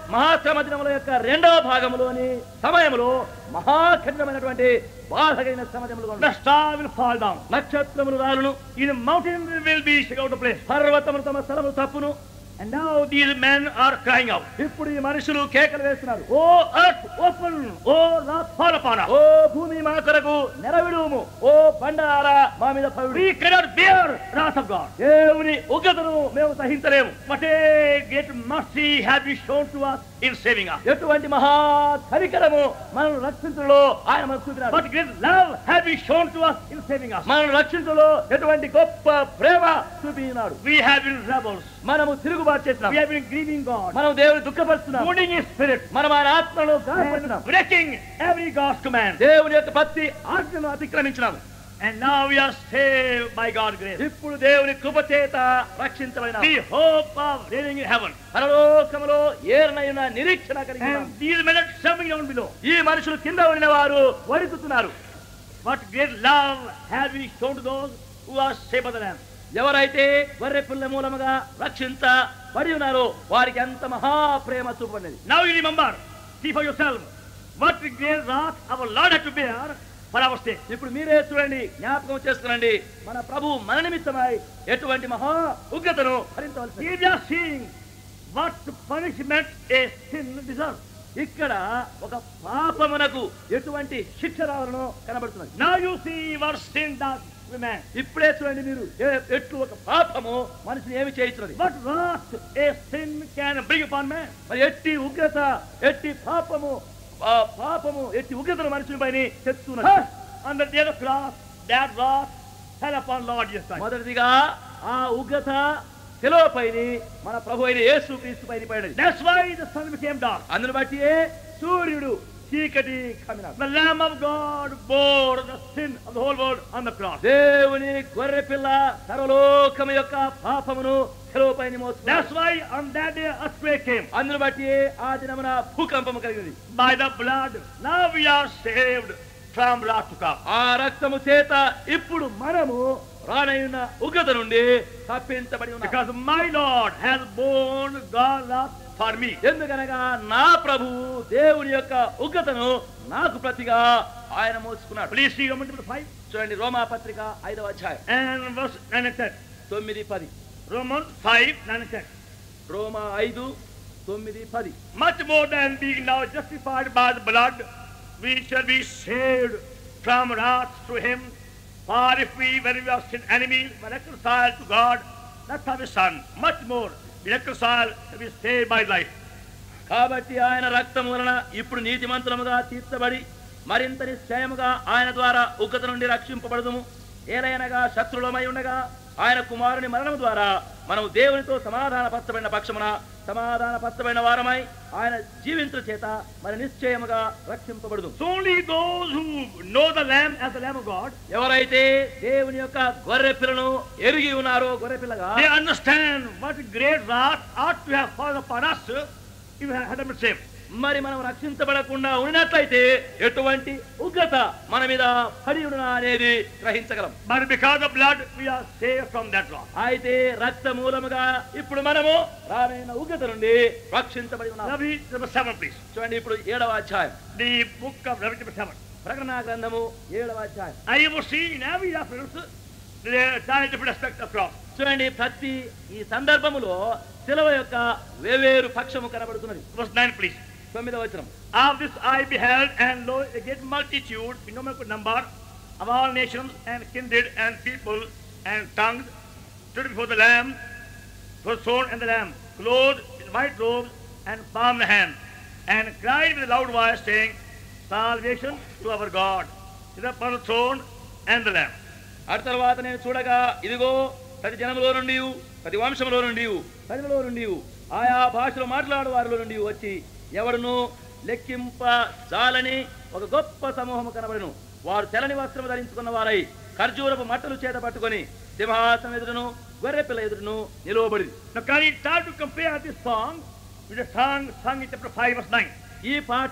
మహాశ్రమ దినముల యొక్క రెండవ భాగంలోని సమయంలో మహాఖండమైనటువంటి బాధగైన శ్రమ దినములు The ఉన్నాయి. star will fall down. నక్షత్రములు రాలును In the mountain will be shaken out of place. పర్వతములు తమ స్థలములు తప్పును And now these men are crying out. ఇప్పుడు ఈ మనుషులు కేకలు వేస్తున్నారు Oh earth, open! Oh wrath, fall upon us. ఓ భూమి మా కొరకు నెరవిడుము ఓ బండారా మా మీద పవిడు We cannot bear wrath of God. దేవుని ఉగ్రతను మేము సహించలేము What a great mercy have you shown to us in saving us. ఎటువంటి మహా కనికరము మనల్ని రక్షించడంలో ఆయన మనకు చూపినాడు What great love have you shown to us in saving us. మనల్ని రక్షించడంలో ఎటువంటి గొప్ప ప్రేమ చూపినాడు We have been rebels. మనము తిరుగుబాటు చేసినాం We have been grieving God. మనం దేవుని దుఃఖపరుస్తున్నాం Wounding his spirit. మనం ఆయన ఆత్మను గాయపడుతున్నాం And breaking every God's command. దేవుని యొక్క భక్తి ఆజ్ఞను అతిక్రమించినాం And now we are saved by God's grace. ఇప్పుడు దేవుని కృప చేత రక్షించబడిన The hope of reigning in heaven. పరలోకములో ఏరనైన నిరీక్షణ కలిగి ఉన్నాం. And these men are trembling down below. ఈ మనుషులు కింద ఉన్న వారు వణుకుతున్నారు What great love have we shown to those who are saved by the Lamb. ఎవరైతే గొర్రె పిల్ల మూలముగా రక్షించబడి ఉన్నారో వారికి ఎంత మహా ప్రేమ చూపబడినది Now you remember, see for yourself, what great wrath our Lord had to bear for our sake. ఇప్పుడు మీరే చూడండి జ్ఞాపకం చేసుకునండి మన ప్రభు మన నిమిత్తమై ఎటువంటి మహా ఉగ్రతను భరించవలసి Here we are seeing what punishment a sin deserves. ఇక్కడ ఒక పాపమునకు ఎటువంటి శిక్ష రావాలనో కనబడుతున్నది Now you see what sin does to man. ఇప్పుడే చూడండి మీరు ఏ- ఎట్లు ఒక పాపము మనిషిని ఏమి చేయించున్నది What wrath a sin can bring upon man. మరి ఎట్టి ఉగ్రత ఎట్టి పాపము ఆ పాపము ఎట్టి ఉగ్రతను మనుషుని పైన తెచ్చుతున్నది First, on the day of the cross, that wrath fell upon Lord Jesus Christ. మొదటిదిగా ఆ ఉగ్రత శిలువపైని మన ప్రభు అయిన యేసు క్రీస్తు పైన పడినది That's why the sun became dark. అందును బట్టి సూర్యుడు చీకటి కమినాడు The Lamb of God bore the sin of the whole world on the cross. దేవుని గొర్రె పిల్ల సర్వలోకము యొక్క పాపమును శిలువపైన మోసుకున్నాడు That's why on that day earthquake came. అందును బట్టి ఆ దినమున భూకంపము కలిగింది By the blood, now we are saved from wrath to come. ఆ రక్తము చేత ఇప్పుడు మనము రానయున్న ఉగ్రత నుండి తప్పించబడి ఉన్నాం Because my Lord has borne God's wrath for me. ఎందుకనగా నా ప్రభువు దేవుని యొక్క ఉగ్రతను నాకు ప్రతిగా ఆయన మోసుకున్నాడు Please see Romans chapter 5 చూడండి రోమా పత్రిక ఐదవ అధ్యాయం and verse 9 and 10. తొమ్మిది పది Romans 5, 9 and 10. రోమా ఐదు తొమ్మిది పది Much more than being now justified by the blood, we shall be saved from wrath through him. For if we, when we are sin enemies, were reconciled to God, not by his Son, much more be reconciled to be saved by life. కాబట్టి ఆయన రక్తము వలన ఇప్పుడు నీతిమంతులముగా తీర్చబడి మరింత నిశ్చయముగా ఆయన ద్వారా ఉగ్రత నుండి రక్షింపబడదుము ఏలైనగా శత్రులమై ఉండగా ఆయన కుమారుని మరణం ద్వారా మనం దేవునితో సమాధానపరచబడిన పక్షమున సమాధానపరచబడిన వారమై ఆయన జీవించడం చేత మరి నిశ్చయముగా రక్షింపబడదు So only those who know the Lamb as the Lamb of God, ఎవరైతే దేవుని యొక్క గొర్రె పిల్లను ఎరిగి ఉన్నారో గొర్రె పిల్లగా they understand what great wrath ought to have fallen upon us if we had been saved. మరి మనం రక్షించబడకుండా ఉన్నట్లయితే ఎటువంటి ఉగ్రత మన మీద పడి ఉన్న అనేది గ్రహించగలం But because of blood, we are saved from that wrath. అయితే రక్త మూలముగా ఇప్పుడు మనము రానైన ఉగ్రత నుండి రక్షించబడి ఉన్నాం Revelation number 7, please. చూడండి ఇప్పుడు ఏడవ అధ్యాయం The book of Revelation number 7. ప్రకటన గ్రంథము ఏడవ అధ్యాయం I will see in every reference the entire different aspect of cross. చూడండి ప్రతి ఈ సందర్భములో శిలవ యొక్క వేవేరు పక్షము కనబడుతున్నది Verse 9, please. తొమ్మిదవ వచనం Of this I beheld, and lo, a great multitude, innumerable number, of all nations and kindred and people and tongues, stood before the Lamb, for the throne and the Lamb, clothed in white robes and palm in the hand, and cried with a loud voice, saying, Salvation to our God, to the upon the throne and the Lamb. అటు తర్వాత నేను చూడగా ఇదిగో ప్రతి జనములో నుండి ప్రతి వంశములో నుండి ప్రజలలో నుండి ఆయా భాషలో మాట్లాడు వారిలో నుండి వచ్చి ఎవడును లెక్కింప జాలని ఒక గొప్ప సమూహము కనబడును వారు తెలని వస్త్రము ధరించుకున్న వారై ఖర్జూరపు మట్టలు చేత పట్టుకొని సింహాసనం ఎదురును గొర్రె పిల్ల ఎదురును నిలువబడి Now, can you try to compare this song with the song sung in chapter 5, verse 9? ఈ పాట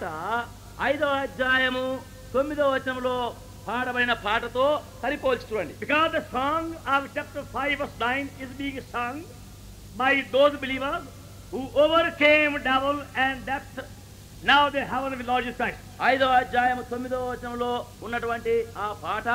ఐదవ అధ్యాయము తొమ్మిదవ వచనంలో పాడబడిన పాటతో సరిపోల్చి చూడండి Because the song of chapter 5, verse 9 is being sung by those believers who overcame devil and death, now they have the Lord Jesus Christ. ఐదవ అధ్యాయం తొమ్మిదవ వచనంలో ఉన్నటువంటి ఆ పాట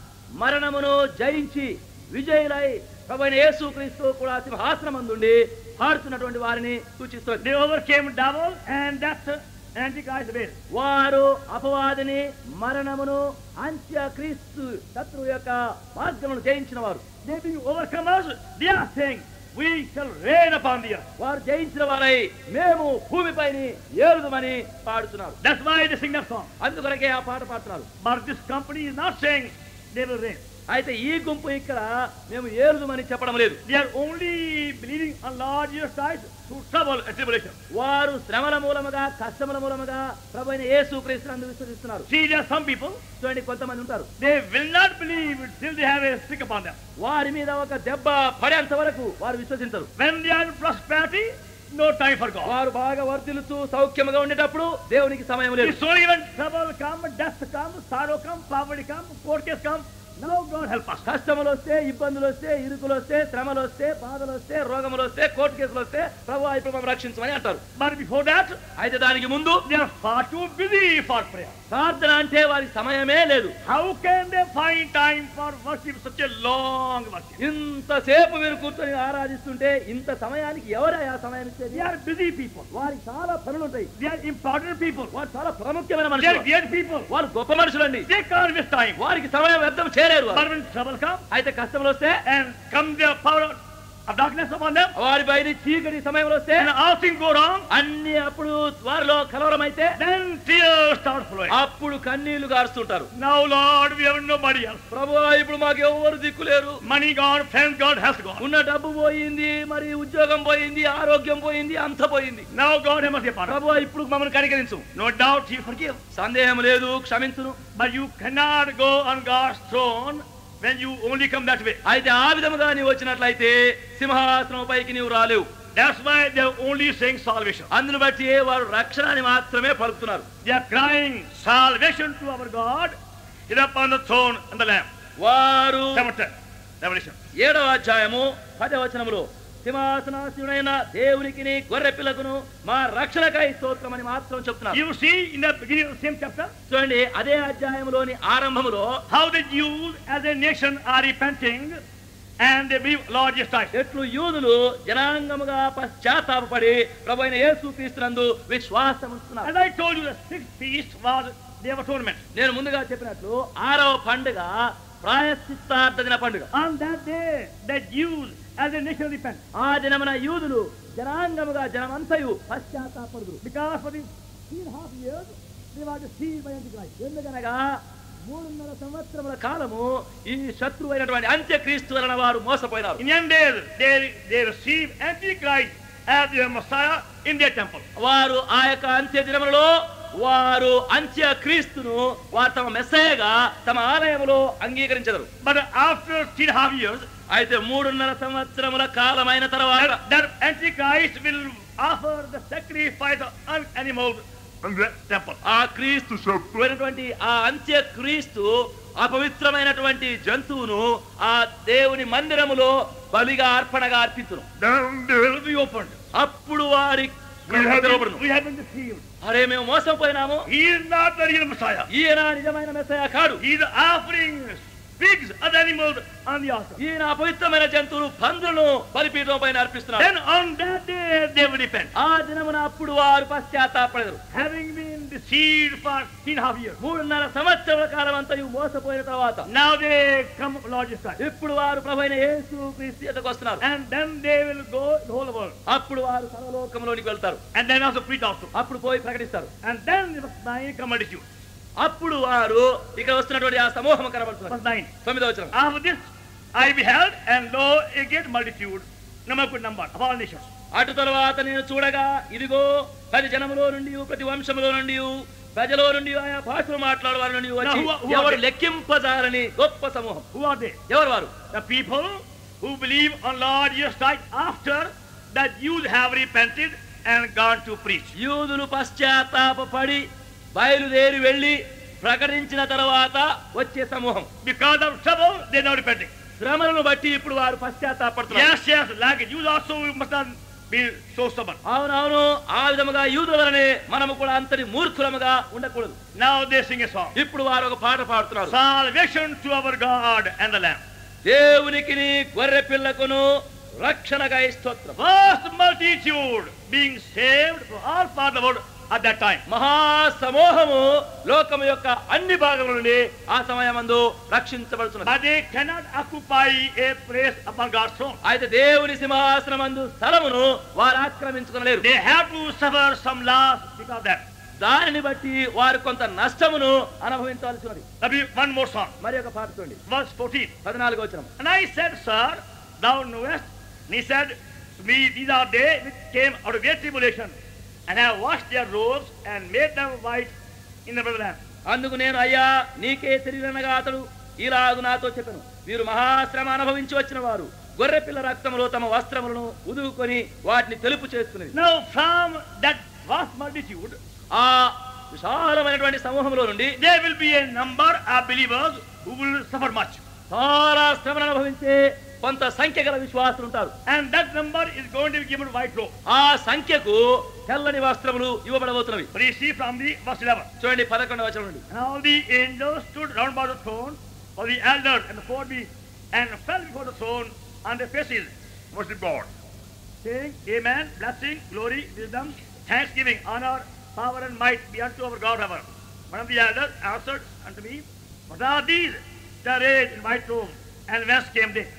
మరణమును జయించి విజయులై ప్రభువైన యేసుక్రీస్తు కూడా సింహాసనమందుండి పాడుతున్నటువంటి వారిని సూచిస్తుంది They overcame devil and death and Antichrist will. వారు అపవాదిని మరణమును అంత్యక్రీస్తు శత్రువు యొక్క మార్గమును జయించిన వారు They being overcomers, they are saying, we shall reign upon the earth. వారు జయించిన వారై మేము భూమిపైని ఏలుదమని పాడుతున్నారు That's why they sing that song. అందుకొరకే ఆ పాట పాడుతున్నారు But this company is not saying they will reign. అయితే ఈ గుంపు ఇక్కడ మేము ఏలుదమని చెప్పడం లేదు They are only believing on Lord Jesus Christ through trouble and tribulation. వారు శ్రమల మూలముగా కష్టముల మూలముగా ప్రభు అయిన యేసు క్రీస్తునందు విశ్వసిస్తున్నారు See, there are some people, చూడండి కొంతమంది ఉంటారు they will not believe till they have a stick upon them. వారి మీద ఒక దెబ్బ పడేంత వరకు వారు విశ్వసించరు When they are in prosperity, no time for God. వారు బాగా వర్తిల్లుతూ సౌఖ్యముగా ఉండేటప్పుడు దేవునికి సమయం లేదు It's only when trouble come, death come, sorrow come, poverty come, court case come, now God help us. కష్టములు వస్తే ఇబ్బందులు వస్తే ఇరుకులు వస్తే శ్రమలు వస్తే బాధలు వస్తే రోగములు వస్తే కోర్టు కేసులు వస్తే ప్రభు ఇప్పుడు మమ్మల్ని రక్షించమని అంటారు But before that, అయితే దానికి ముందు they are far too busy for prayer. ప్రార్థన అంటే వారికి సమయమే లేదు How can they find time for worship, such a long worship? ఇంతసేపు మీరు కూర్చొని ఆరాధిస్తుంటే ఇంత సమయానికి ఎవరయ్యా సమయం ఇచ్చేది They are busy people. వారికి చాలా పనులు ఉంటాయి They are important people. వారు చాలా ప్రాముఖ్యమైన They are మనుషులు great people. వారు గొప్ప మనుషులండి They can't waste time. వారికి సమయం వ్యర్థం చేయలేరు వారు. But when trouble comes అయితే కష్టములు వస్తే and come the power of darkness upon them, వారి పైన చీకటి సమయంలో వస్తే and all things go wrong, అన్ని అప్పుడు వారిలో కలవరం అయితే then tears start flowing. అప్పుడు కన్నీళ్లు గారుస్తుంటారు Now, Lord, we have nobody else. ప్రభు ఇప్పుడు మాకు ఎవరు దిక్కులేరు Money gone, friends gone, health gone. ఉన్న డబ్బు పోయింది మరి ఉద్యోగం పోయింది ఆరోగ్యం పోయింది అంత పోయింది Now, God have mercy upon us. ప్రభు ఇప్పుడు మమ్మల్ని కనికరించు No doubt He forgive. సందేహం లేదు క్షమించును But you cannot go on God's throne when you only come that way. అయితే ఆ విధముగా నీవు వచ్చినట్లయితే సింహాసనం పైకి నీవు రాలేవు That's why they're only saying salvation. అందును బట్టి వారు రక్షణ అని మాత్రమే పలుకుతున్నారు They are crying salvation to our God is upon the throne and the Lamb. వారు Seventh Revelation. ఏడవ అధ్యాయము పదవ వచనములో సింహాసనాశుడైన దేవునికి గొర్రె పిల్లకును మా రక్షణకై స్తోత్రమని మాత్రం చెప్తున్నారు You see in the beginning of the same chapter చూడండి అదే అధ్యాయంలోని ఆరంభములో how the Jews as a nation are repenting and they believe Lord Jesus Christ. ఎట్లు యూదులు జనాంగముగా పశ్చాత్తాపడి ప్రభు అయిన యేసు క్రీస్తునందు విశ్వాసం ఉంచుతున్నారు As I told you, the sixth feast was Day of Atonement. నేను ముందుగా చెప్పినట్లు ఆరవ పండుగ ప్రాయశ్చిత్తార్థ దిన పండుగ On that day, the Jews as a nation repent. ఆ దినమున యూదులు జనాంగముగా జనమంతయు పశ్చాత్తాపడుదురు Because for the three and a half years, they were deceived by Antichrist. ఎందుకనగా మూడున్నర సంవత్సరముల కాలము ఈ శత్రువు అయినటువంటి అంత్యక్రీస్తు వలన వారు మోసపోయినారు In the end days, they, they received Antichrist as their Messiah in their temple. వారు ఆ యొక్క అంత్య దినములలో వారు అంత్యక్రీస్తును వారు తమ మెస్సయగా తమ ఆలయములో అంగీకరించరు But after three and a half years, అయితే మూడున్నర సంవత్సరముల కాలమైన తర్వాత that, that Antichrist will offer the sacrifice of an animal in the temple. ఆ క్రీస్తు శత్రువైనటువంటి ఆ అంత్య క్రీస్తు అపవిత్రమైనటువంటి జంతువును ఆ దేవుని మందిరములో బలిగా అర్పణగా అర్పించును Then they will be opened. అప్పుడు వారి We have తెరవబడును. been, we have been deceived. అరే మేము మోసపోయినాము He is not the real Messiah. ఈయన నిజమైన మెస్సయ కాడు He is offering pigs, other animals on the altar. ఈయన అపవిత్రమైన జంతువులు పందులను బలిపీఠం పైన అర్పిస్తున్నారు Then on that day they will repent. ఆ దినమున అప్పుడు వారు పశ్చాత్తాపడరు Having been deceived for three and a half years. మూడున్నర సంవత్సరాల కాలం అంతా మోసపోయిన తర్వాత Now they come, Lord Jesus Christ. ఇప్పుడు వారు ప్రభైన యేసు క్రీస్తు ఎద్దకు వస్తున్నారు And then they will go the whole world. అప్పుడు వారు సర్వలోకంలోనికి వెళ్తారు And then also preach also. అప్పుడు పోయి ప్రకటిస్తారు And then verse 9 come multitude. అప్పుడు వారు ఇక్కడ వస్తున్నటువంటి ఆ సమూహం కనబడుతున్నారు Verse 9. తొమ్మిదో వచనం After this I beheld, and lo, a great multitude, number good number, of all nations. అటు తరువాత నేను చూడగా ఇదిగో ప్రతి జనములో నుండి ప్రతి వంశములో నుండి ప్రజలో నుండి ఆయా భాషలు మాట్లాడే వారి నుండి వచ్చి Now, who are- who are ఎవరు they? లెక్కింపజారని గొప్ప సమూహం Who are they? ఎవరు వారు The people who believe on Lord Jesus Christ after that Jews have repented and gone to preach. యూదులు పశ్చాత్తాపడి బయలుదేరి వెళ్ళి ప్రకటించిన తర్వాత వచ్చే సమూహం Because of trouble, they are now repenting. శ్రమలను బట్టి ఇప్పుడు వారు పశ్చాత్తాపడుతున్నారు Yes, yes, like Jews also must not be so stubborn. అవునవును ఆ విధముగా యూదుల వలనే మనము కూడా అంతటి మూర్ఖులముగా ఉండకూడదు Now they sing a song. ఇప్పుడు వారు ఒక పాట పాడుతున్నారు Salvation to our God and the Lamb. దేవునికి గొర్రె పిల్లకును రక్షణగా స్తోత్రం Vast multitude being saved from all parts of the world at that time. మహాసమూహము లోకము యొక్క అన్ని భాగముల నుండి ఆ సమయమందు రక్షించబడుతున్నది But they cannot occupy a place upon God's throne. అయితే దేవుని సింహాసనమందు స్థలమును వారు ఆక్రమించుకునలేరు They have to suffer some loss because of that. దానిని బట్టి వారు కొంత నష్టమును అనుభవించవలసి ఉన్నది Let me one more song. మరి ఒక పాట చూడండి Verse 14. పద్నాలుగు వచ్చిన And I said, Sir, thou knowest. And he said to me, These are they which came out of great tribulation, and have washed their robes and made them white in the blood of the Lamb. అందుకు నేను అయ్యా నీకే తెలియనగా అతడు ఇలాగు నాతో చెప్పాను వీరు మహాశ్రమ అనుభవించి వచ్చిన వారు గొర్రె పిల్ల రక్తములో తమ వస్త్రములను ఉదువుకొని వాటిని తెలుపు చేసుకునేది Now, from that vast multitude, ఆ విశాలమైనటువంటి సమూహంలో నుండి there will be a number of believers who will suffer much. చాలా శ్రమను అనుభవించే కొంత సంఖ్య గల విశ్వాసులు ఉంటారు And that number is going to be given white robe. ఆ సంఖ్యకు తెల్లని వస్త్రములు ఇవ్వబడబోతున్నవి But you see from the verse 11. చూడండి పదకొండవ వచనం నుండి And all the angels stood round about the throne of the elders and the four beasts, and fell before the throne on their faces, worship God, saying, Amen, blessing, glory, wisdom, thanksgiving, honor, power, and might be unto our God ever. One of the elders answered unto me, What are these that are arrayed in white robes, and whence came they?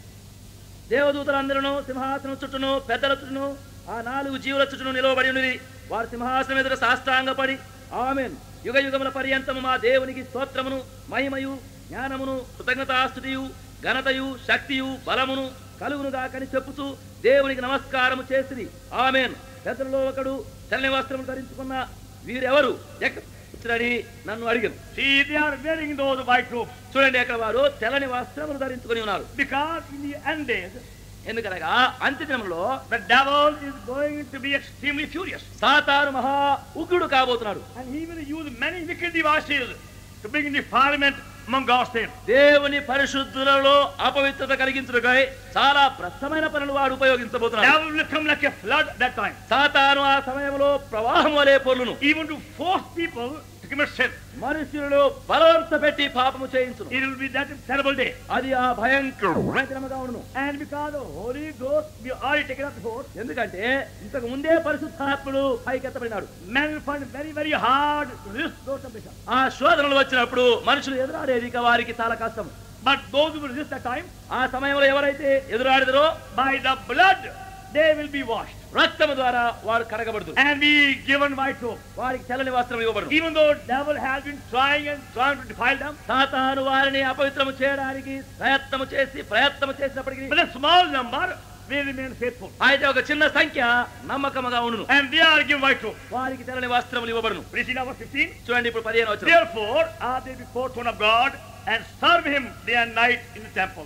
దేవదూతలందరూ సింహాసనం చుట్టూను పెద్దల చుట్టూను ఆ నాలుగు జీవుల చుట్టూను నిలవబడి ఉన్నది వారు సింహాసనం ఎదుట సాష్టాంగపడి ఆమెన్ యుగ యుగముల పర్యంతము మా దేవునికి స్తోత్రమును మహిమయు జ్ఞానమును కృతజ్ఞతాస్తుతియు ఘనతయు శక్తియు బలమును కలుగునుగా కని చెప్పుతూ దేవునికి నమస్కారము చేసిరి ఆమెన్ పెద్దలలో ఒకడు తెల్లని వస్త్రము ధరించుకున్న వీరెవరు ఎక్కడని నన్ను అడిగాను See, they are wearing those white robes, చూడండి అక్కడ వారు తెల్లని వస్త్రములు ధరించుకొని ఉన్నారు because in the end days, ఎందుకనగా అంత్యదినంలో the devil is going to be extremely furious. సాతాను మహా ఉగ్రుడు కాబోతున్నాడు And he will use many wicked devices to bring defilement among God's saints. దేవుని పరిశుద్ధులలో అపవిత్రత కలిగించుటకై చాలా భ్రష్టమైన పనులు వాడు ఉపయోగించబోతున్నాడు Devil will come like a flood at that time, సాతాను ఆ సమయంలో ప్రవాహం వలె పొర్లును even to force people to commit sin. మనుషులలో బలవంత పెట్టి పాపము చేయించును It will be that terrible day. అది ఆ భయంకరమైన దినముగా ఉండును And because the Holy Ghost we already taken up before, ఎందుకంటే ఇంతకు ముందే పరిశుద్ధాత్ముడు పైకెత్తబడినాడు men will find it very, very hard to resist those temptations. ఆ శోధనలు వచ్చినప్పుడు మనుషులు ఎదురాడేది ఇక వారికి చాలా కష్టం But those who will resist that time, ఆ సమయంలో ఎవరైతే ఎదురాడదరో by the blood, they will be washed రక్తము ద్వారా వారు కడగబడదు and be given white robe. వారికి తెల్లని వస్త్రం ఇవ్వబడు Even though devil has been trying and trying to defile them, సాతాను వారిని అపవిత్రము చేయడానికి ప్రయత్నము చేసి ప్రయత్నము చేసినప్పటికీ but a small number will remain faithful. అయితే ఒక చిన్న సంఖ్య నమ్మకముగా ఉండును And they are given white robe. వారికి తెల్లని వస్త్రములు ఇవ్వబడును Please see now verse 15. చూడండి ఇప్పుడు పదిహేను వచ్చిన Therefore are they before throne of God and serve him day and night in the temple.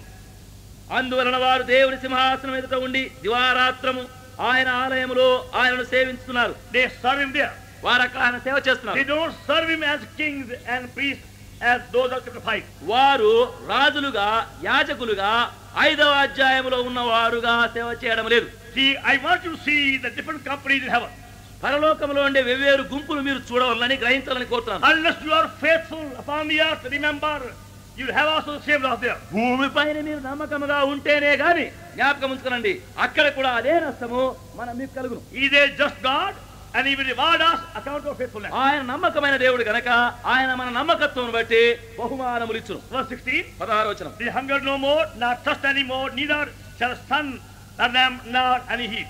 అందువలన వారు దేవుని సింహాసనం ఎదుట ఉండి దివారాత్రము ఆయన ఆలయములో ఆయనను సేవించుతున్నారు They serve him there. వారు అక్కడ ఆయన సేవ They చేస్తున్నారు don't serve him as kings and priests as those of chapter 5. వారు రాజులుగా యాజకులుగా ఐదవ అధ్యాయములో ఉన్న వారుగా సేవ చేయడం లేదు See, I want you to see the different companies in heaven. పరలోకంలో ఉండే వెవ్వేరు గుంపులు మీరు చూడవాలని గ్రహించాలని కోరుతున్నాను Unless you are faithful upon the earth, remember, you'll have also the same loss there. భూమిపైన మీరు నమ్మకముగా ఉంటేనే గాని జ్ఞాపకం ఉంచుకోనండి అక్కడ కూడా అదే నష్టము మనం మీకు కలుగును He is a just God and he will reward us account of faithfulness. ఆయన నమ్మకమైన దేవుడు గనక ఆయన మన నమ్మకత్వం బట్టి బహుమానములు ఇచ్చును Verse 16. పదహారు వచనం They hunger no more, nor thirst any more, neither shall sun nor them nor any heat.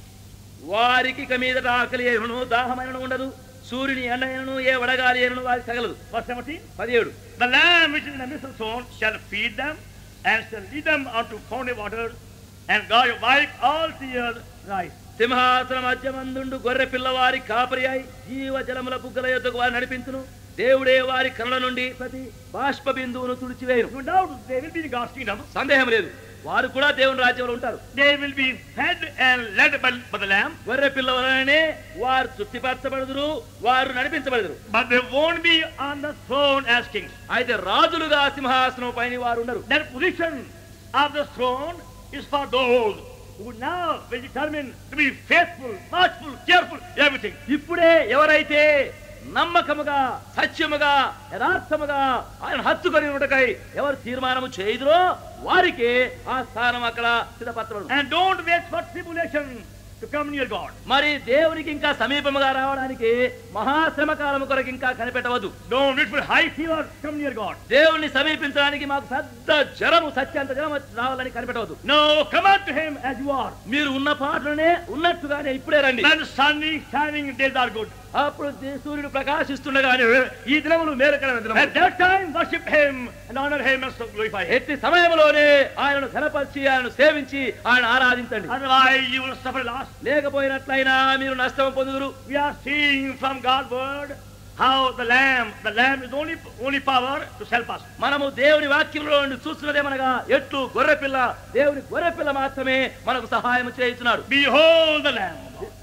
వారికి ఇక మీదట ఆకలి అయినను దాహమైనను ఉండదు సూర్యుని ఎండ అయినను ఏ వడగాలి అయినను వారికి తగలదు Verse 17. పదిహేడు The lamb which is in the midst of the throne shall feed them and shall lead them unto fountain waters, and God will wipe all tears right. సింహాసన మధ్యమందుండు గొర్రె పిల్లవారి కాపరి అయి జీవ జలముల బుగ్గల యొద్దకు వారు నడిపించును దేవుడే వారి కళ్ళ నుండి ప్రతి బాష్ప బిందువును తుడిచివేయును No doubt they will be in God's kingdom. సందేహం లేదు వారు కూడా దేవుని రాజ్యంలో ఉంటారు They will be fed and led by, by the lamb, గొర్రె పిల్లవలనే వారు తృప్తిపరచబడుదురు వారు నడిపించబడుదురు but they won't be on the throne as kings. అయితే రాజులుగా సింహాసనం పైన వారు ఉండరు That position of the throne is for those who now will determine to be faithful, watchful, careful, everything. ఇప్పుడే ఎవరైతే నమ్మకముగా సత్యముగా యథార్థముగా ఆయన హత్తుకొని ఉండకై ఎవరు తీర్మానము చేయుదురో వారికి ఆ స్థానం అక్కడ సిద్ధపరచబడు And don't wait for tribulation to come near God. మరి దేవునికి ఇంకా సమీపముగా రావడానికి మహాశ్రమ కాలము కొరకు ఇంకా కనిపెట్టవద్దు Don't wait for high fever to come near God. దేవుణ్ణి సమీపించడానికి మాకు పెద్ద జ్వరము సత్యంత జ్వరం వచ్చి రావాలని కనిపెట్టవద్దు No, come out to Him as you are. మీరు ఉన్న పాటలోనే ఉన్నట్టుగానే ఇప్పుడే రండి When the sun is shining, days are good. అప్పుడు దే- సూర్యుడు ప్రకాశిస్తుండగానే ఈ దినములు మేలుకరమైన At దినములు that time, worship Him and honor Him and so glorify Him. ఎట్టి సమయంలోనే ఆయనను ఘనపరిచి ఆయనను సేవించి ఆయన ఆరాధించండి Otherwise, you will suffer loss. లేకపోయినట్లయినా మీరు నష్టం పొందుదురు We are seeing from God's word how the Lamb, the Lamb is only only power to help us. మనము దేవుని వాక్యంలో నుండి చూస్తున్నదేమనగా ఎట్లు గొర్రెపిల్ల దేవుని గొర్రెపిల్ల మాత్రమే మనకు సహాయం చేస్తున్నాడు Behold the Lamb.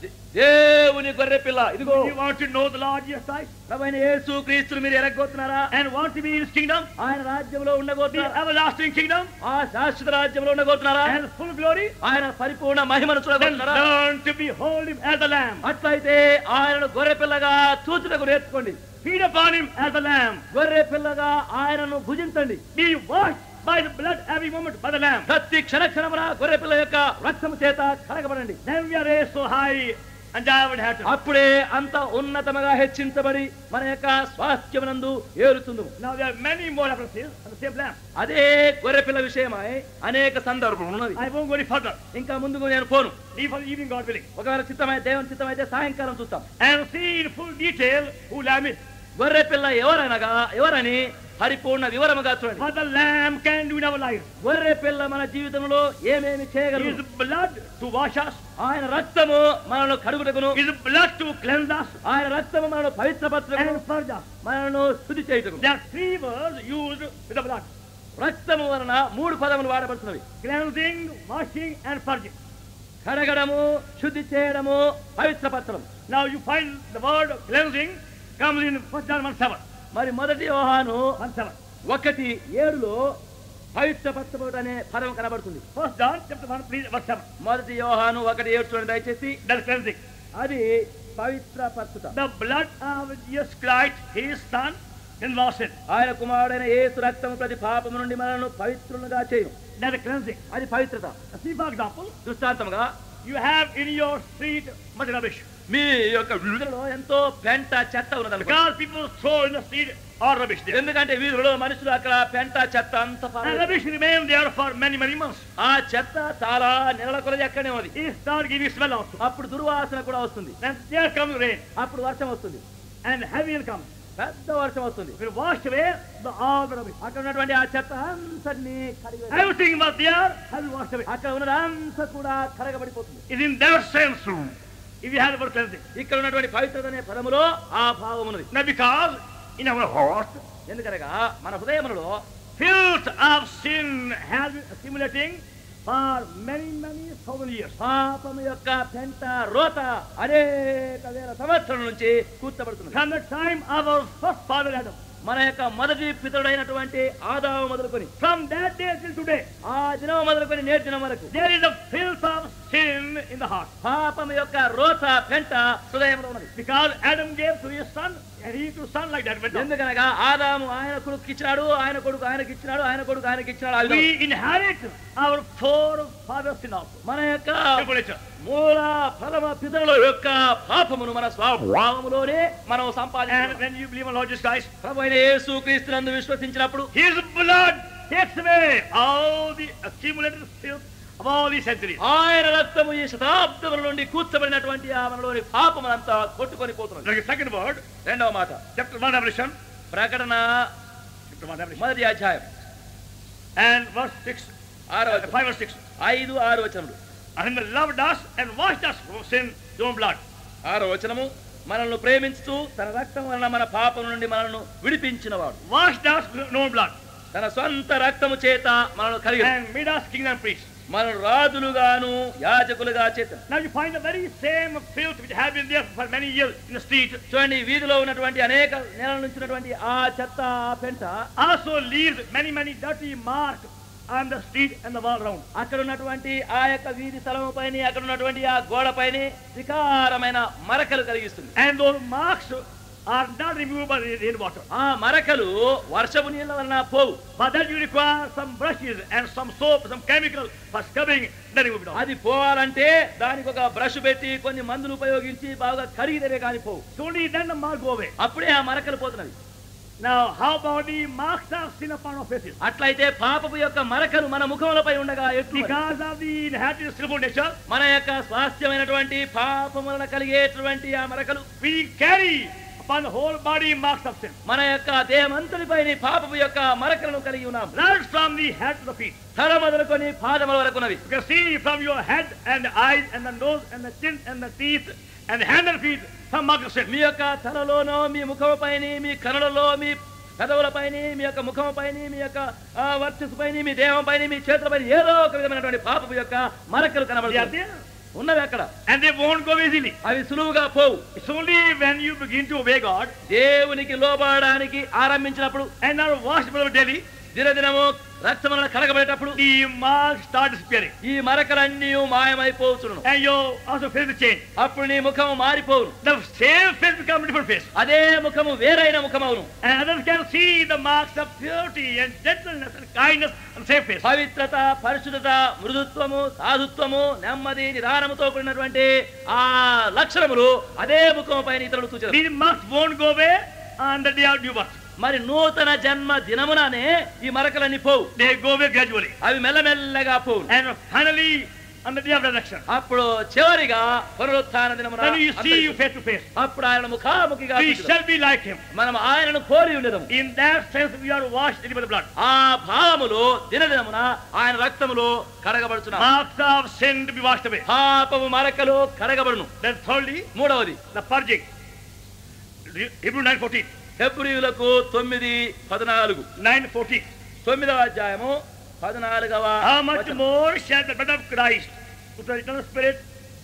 దేవుని గొర్రెపిల్ల ఇదిగో You want to know the Lord Jesus Christ ప్రభువైన యేసు క్రీస్తును మీరు ఎరగొతున్నారా and want to be in His kingdom, ఆయన రాజ్యంలో the ఉండగోతున్నారా everlasting kingdom ఆ శాశ్వత రాజ్యంలో ఉండగోతున్నారా and full glory, ఆయన పరిపూర్ణ మహిమను then చూడగోతున్నారా learn to behold Him as the Lamb. అట్లయితే ఆయనను గొర్రెపిల్లగా చూచుటకు నేర్చుకోండి Feed upon Him as the Lamb. గొర్రెపిల్లగా ఆయనను భుజించండి Be washed by the blood every moment by the Lamb. ప్రతి క్షణ క్షణమున గొర్రెపిల్ల యొక్క రక్తము చేత కడగబడండి Then we are raised so high and I would have to. అప్పుడే అంత ఉన్నతముగా హెచ్చించబడి మన యొక్క స్వాస్థ్యమునందు ఏరుతుందు Now there are many more references on the same Lamb. అదే గొర్రెపిల్ల విషయమై అనేక సందర్భం ఉన్నది I won't go any further. ఇంకా ముందుకు నేను పోను Leave for the evening, God willing. ఒకవేళ చిత్తమై దేవుని చిత్తమైతే సాయంకాలం చూస్తాం And see in full detail who Lamb is. గొర్రెపిల్ల ఎవరనగా ఎవరని పరిపూర్ణ వివరముగా చూడండి What the Lamb can do in our life. గొర్రెపిల్ల మన జీవితంలో ఏమేమి చేయగలరు His blood to wash us. ఆయన రక్తము మనను కడుగుటకును His blood to cleanse us ఆయన రక్తము మనను పవిత్రపరచుటకును and purge us. మనను శుద్ధి చేయుటకు There are three words used with the blood. రక్తము వలన మూడు పదములు వాడబడుతున్నవి Cleansing, washing and purging. కడగడము శుద్ధి చేయడము పవిత్రపరచడం Now you find the word cleansing comes in 1 John 1 7. మరి మొదటి యోహాను 1 7. ఒకటి ఏడులో పవిత్రపరచబడు అనే పదం కనబడుతుంది 1 John chapter 1, please, verse 7. మొదటి యోహాను ఒకటి ఏడు చూడండి దయచేసి That's cleansing. అది పవిత్రపరచుట The blood of Jesus Christ, his son, can wash it. ఆయన కుమారుడైన యేసు రక్తము ప్రతి పాపము నుండి మనను పవిత్రులుగా చేయు That's a cleansing. అది పవిత్రత See, for example, దృష్టాంతముగా you have in your street much rubbish. మీ యొక్క వీధిలో ఎంతో పెంట చెత్త ఉన్నదనుకో Because people throw in the street all rubbish there. ఎందుకంటే వీధిలో మనుషులు అక్కడ పెంట చెత్త అంత And పారేస్తారు. rubbish remain there for many, many months. ఆ చెత్త చాలా నెలల కొలది ఎక్కడే ఉంది It start giving smell also. అప్పుడు దుర్వాసన కూడా వస్తుంది Then there comes rain అప్పుడు వర్షం వస్తుంది and heavy rain comes. పెద్ద వర్షం వస్తుంది Will wash away the, all the rubbish. అక్కడ ఉన్నటువంటి ఆ చెత్త అంతటిని కడిగి Everything was there has been washed away. అక్కడ ఉన్నది అంతా కూడా కరగబడిపోతుంది It's in that sense if you have the word cleansing. ఇక్కడ ఉన్నటువంటి పవిత్రత అనే పదములో ఆ భావం ఉన్నది Now because in our heart ఎందుకనగా మన హృదయములలో filth of sin has been accumulating for many, many thousand years. పాపము యొక్క పెంట రోత అనేక వేల సంవత్సరాల నుంచి కూర్చబడుతున్నది From the time of our first father Adam. మన యొక్క మొదటి పితరుడైనటువంటి ఆదాము మొదలుకొని From that day till today, ఆ దినం మొదలుకొని నేటి దినం వరకు there is a filth of sin in the heart. పాపము యొక్క రోత పెంట హృదయంలో ఉన్నది Because Adam gave to his son, and he to son like that went on. ఎందుకనగా ఆదాము ఆయన కొడుకు ఇచ్చినాడు ఆయన కొడుకు ఆయనకి ఇచ్చినాడు ఆయన కొడుకు ఆయనకి ఇచ్చినాడు ఆ విధంగా. We inherit our forefathers' sin also. మన యొక్క Simple nature. మూల ఫలమ పితరుల యొక్క పాపమును మన స్వభావములోనే మనం And సంపాదించాలి when you believe on Lord Jesus Christ, ప్రభు అయిన యేసు క్రీస్తునందు విశ్వసించినప్పుడు His blood takes away all the accumulated filth of all these centuries. ఆయన రక్తము ఈ శతాబ్దముల నుండి కూర్చబడినటువంటి ఆ మనలోని పాపములంతా కొట్టుకొని పోతున్నది Like the second word, రెండవ మాట chapter 1 Revelation, ప్రకటన chapter 1 Revelation, మొదటి అధ్యాయం and verse 6, ఆరో uh, వచనం 5 or 6. ఐదు ఆరు వచనములు And He loved us and washed us from sin, his own blood. ఆరో వచనము మనల్ని ప్రేమించుతూ తన రక్తం వలన మన పాపం నుండి మనల్ని విడిపించినవాడు Washed us with his own blood. తన సొంత రక్తము చేత మనల్ని కలిగి And made us king and priest. మనం రాజులుగాను యాజకులుగా చేత Now you find the very same filth which had been there for many years in the street చూడండి ఈ వీధిలో ఉన్నటువంటి అనేక నెలల నుంచి ఉన్నటువంటి ఆ చెత్త ఆ పెంట also leaves many, many dirty marks on the street and the wall round. అక్కడ ఉన్నటువంటి ఆ యొక్క వీధి స్థలం పైన అక్కడ ఉన్నటువంటి ఆ గోడ పైన వికారమైన మరకలు కలిగిస్తుంది And those marks are not removed by the rainwater. ఆ మరకలు వర్షపు నీళ్ళ వలన పోవు For that you require some brushes and some soap, some chemical for scrubbing, then remove it off. అది పోవాలంటే దానికి ఒక బ్రష్ పెట్టి కొన్ని మందులు ఉపయోగించి బాగా కరిగితేనే కానీ పోవు So only then the mark go away. అప్పుడే ఆ మరకలు పోతున్నవి Now, how about the marks of sin upon our faces? అట్లయితే పాపపు యొక్క మరకలు మన ముఖములపై ఉండగా ఎట్లు మరి? Because of the inherited sinful nature, మన యొక్క స్వాస్థ్యమైనటువంటి పాపం వలన కలిగేటువంటి ఆ మరకలు we carry upon the whole body marks of sin. మన యొక్క దేహమంతటిపైన పాపపు యొక్క మరకలను కలిగి ఉన్నాం Right from the head to the feet. తల మొదలుకొని పాదముల వరకున్నవి You can see from your head and the eyes and the nose and the chin and the teeth and the hand and feet some marks of sin. మీ యొక్క తలలోనో మీ ముఖముపైన మీ కనులలో మీ పెదవులపైన మీ యొక్క ముఖముపైన మీ యొక్క ఆ, వర్చస్సు పైన మీ దేహం పైన మీ చేతులపైన ఏదో ఒక విధమైనటువంటి పాపపు యొక్క మరకలు They are కనబడుతుంది there. ఉన్నవి అక్కడ And they won't go easily. అవి సులువుగా పోవు It's only when you begin to obey God దేవునికి లోబడడానికి ఆరంభించినప్పుడు and are washed by daily, దినదినము రక్తములను కడగబడేటప్పుడు the marks start disappearing. ఈ మరకలన్నీ మాయమైపోతును And you also face the change. అప్పుడు నీ ముఖము మారిపోవును The same face becomes a different face. అదే ముఖము వేరైన ముఖమవును And others can see the marks of purity and gentleness and kindness on the same face. పవిత్రత పరిశుద్ధత మృదుత్వము సాధుత్వము నెమ్మది నిదానముతో కూడినటువంటి ఆ లక్షణములు అదే ముఖము పైన ఇతరులు సూచన These marks won't go away on the day of new birth. మరి నూతన జన్మ దినముననే ఈ మరకలన్నీ పోవు They go away gradually. అవి మెల్లమెల్లగా పోవు And finally, on the day of resurrection, అప్పుడు చివరిగా పునరుత్థాన దినమున then you see you అంతరించు. face to face. అప్పుడు ఆయన ముఖాముఖిగా We చూచుదాం. shall be like him. మనం ఆయనను కోరి ఉండేదము In that sense, we are washed in the blood. ఆ భావములో దినదినమున ఆయన రక్తములో కడగబడుచున్నాం Marks of sin to be washed away. పాపము మరకలు కడగబడును Then thirdly, మూడవది the purging. Hebrew 9.14. ఫిబ్రియులకు తొమ్మిది పద్నాలుగు 9.14. తొమ్మిదవ అధ్యాయము పద్నాలుగవ How much వచనం. more shall the blood of Christ, who the eternal spirit,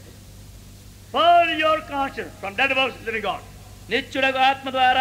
purge your conscience from dead works to the living God. నిత్యుడగు ఆత్మ ద్వారా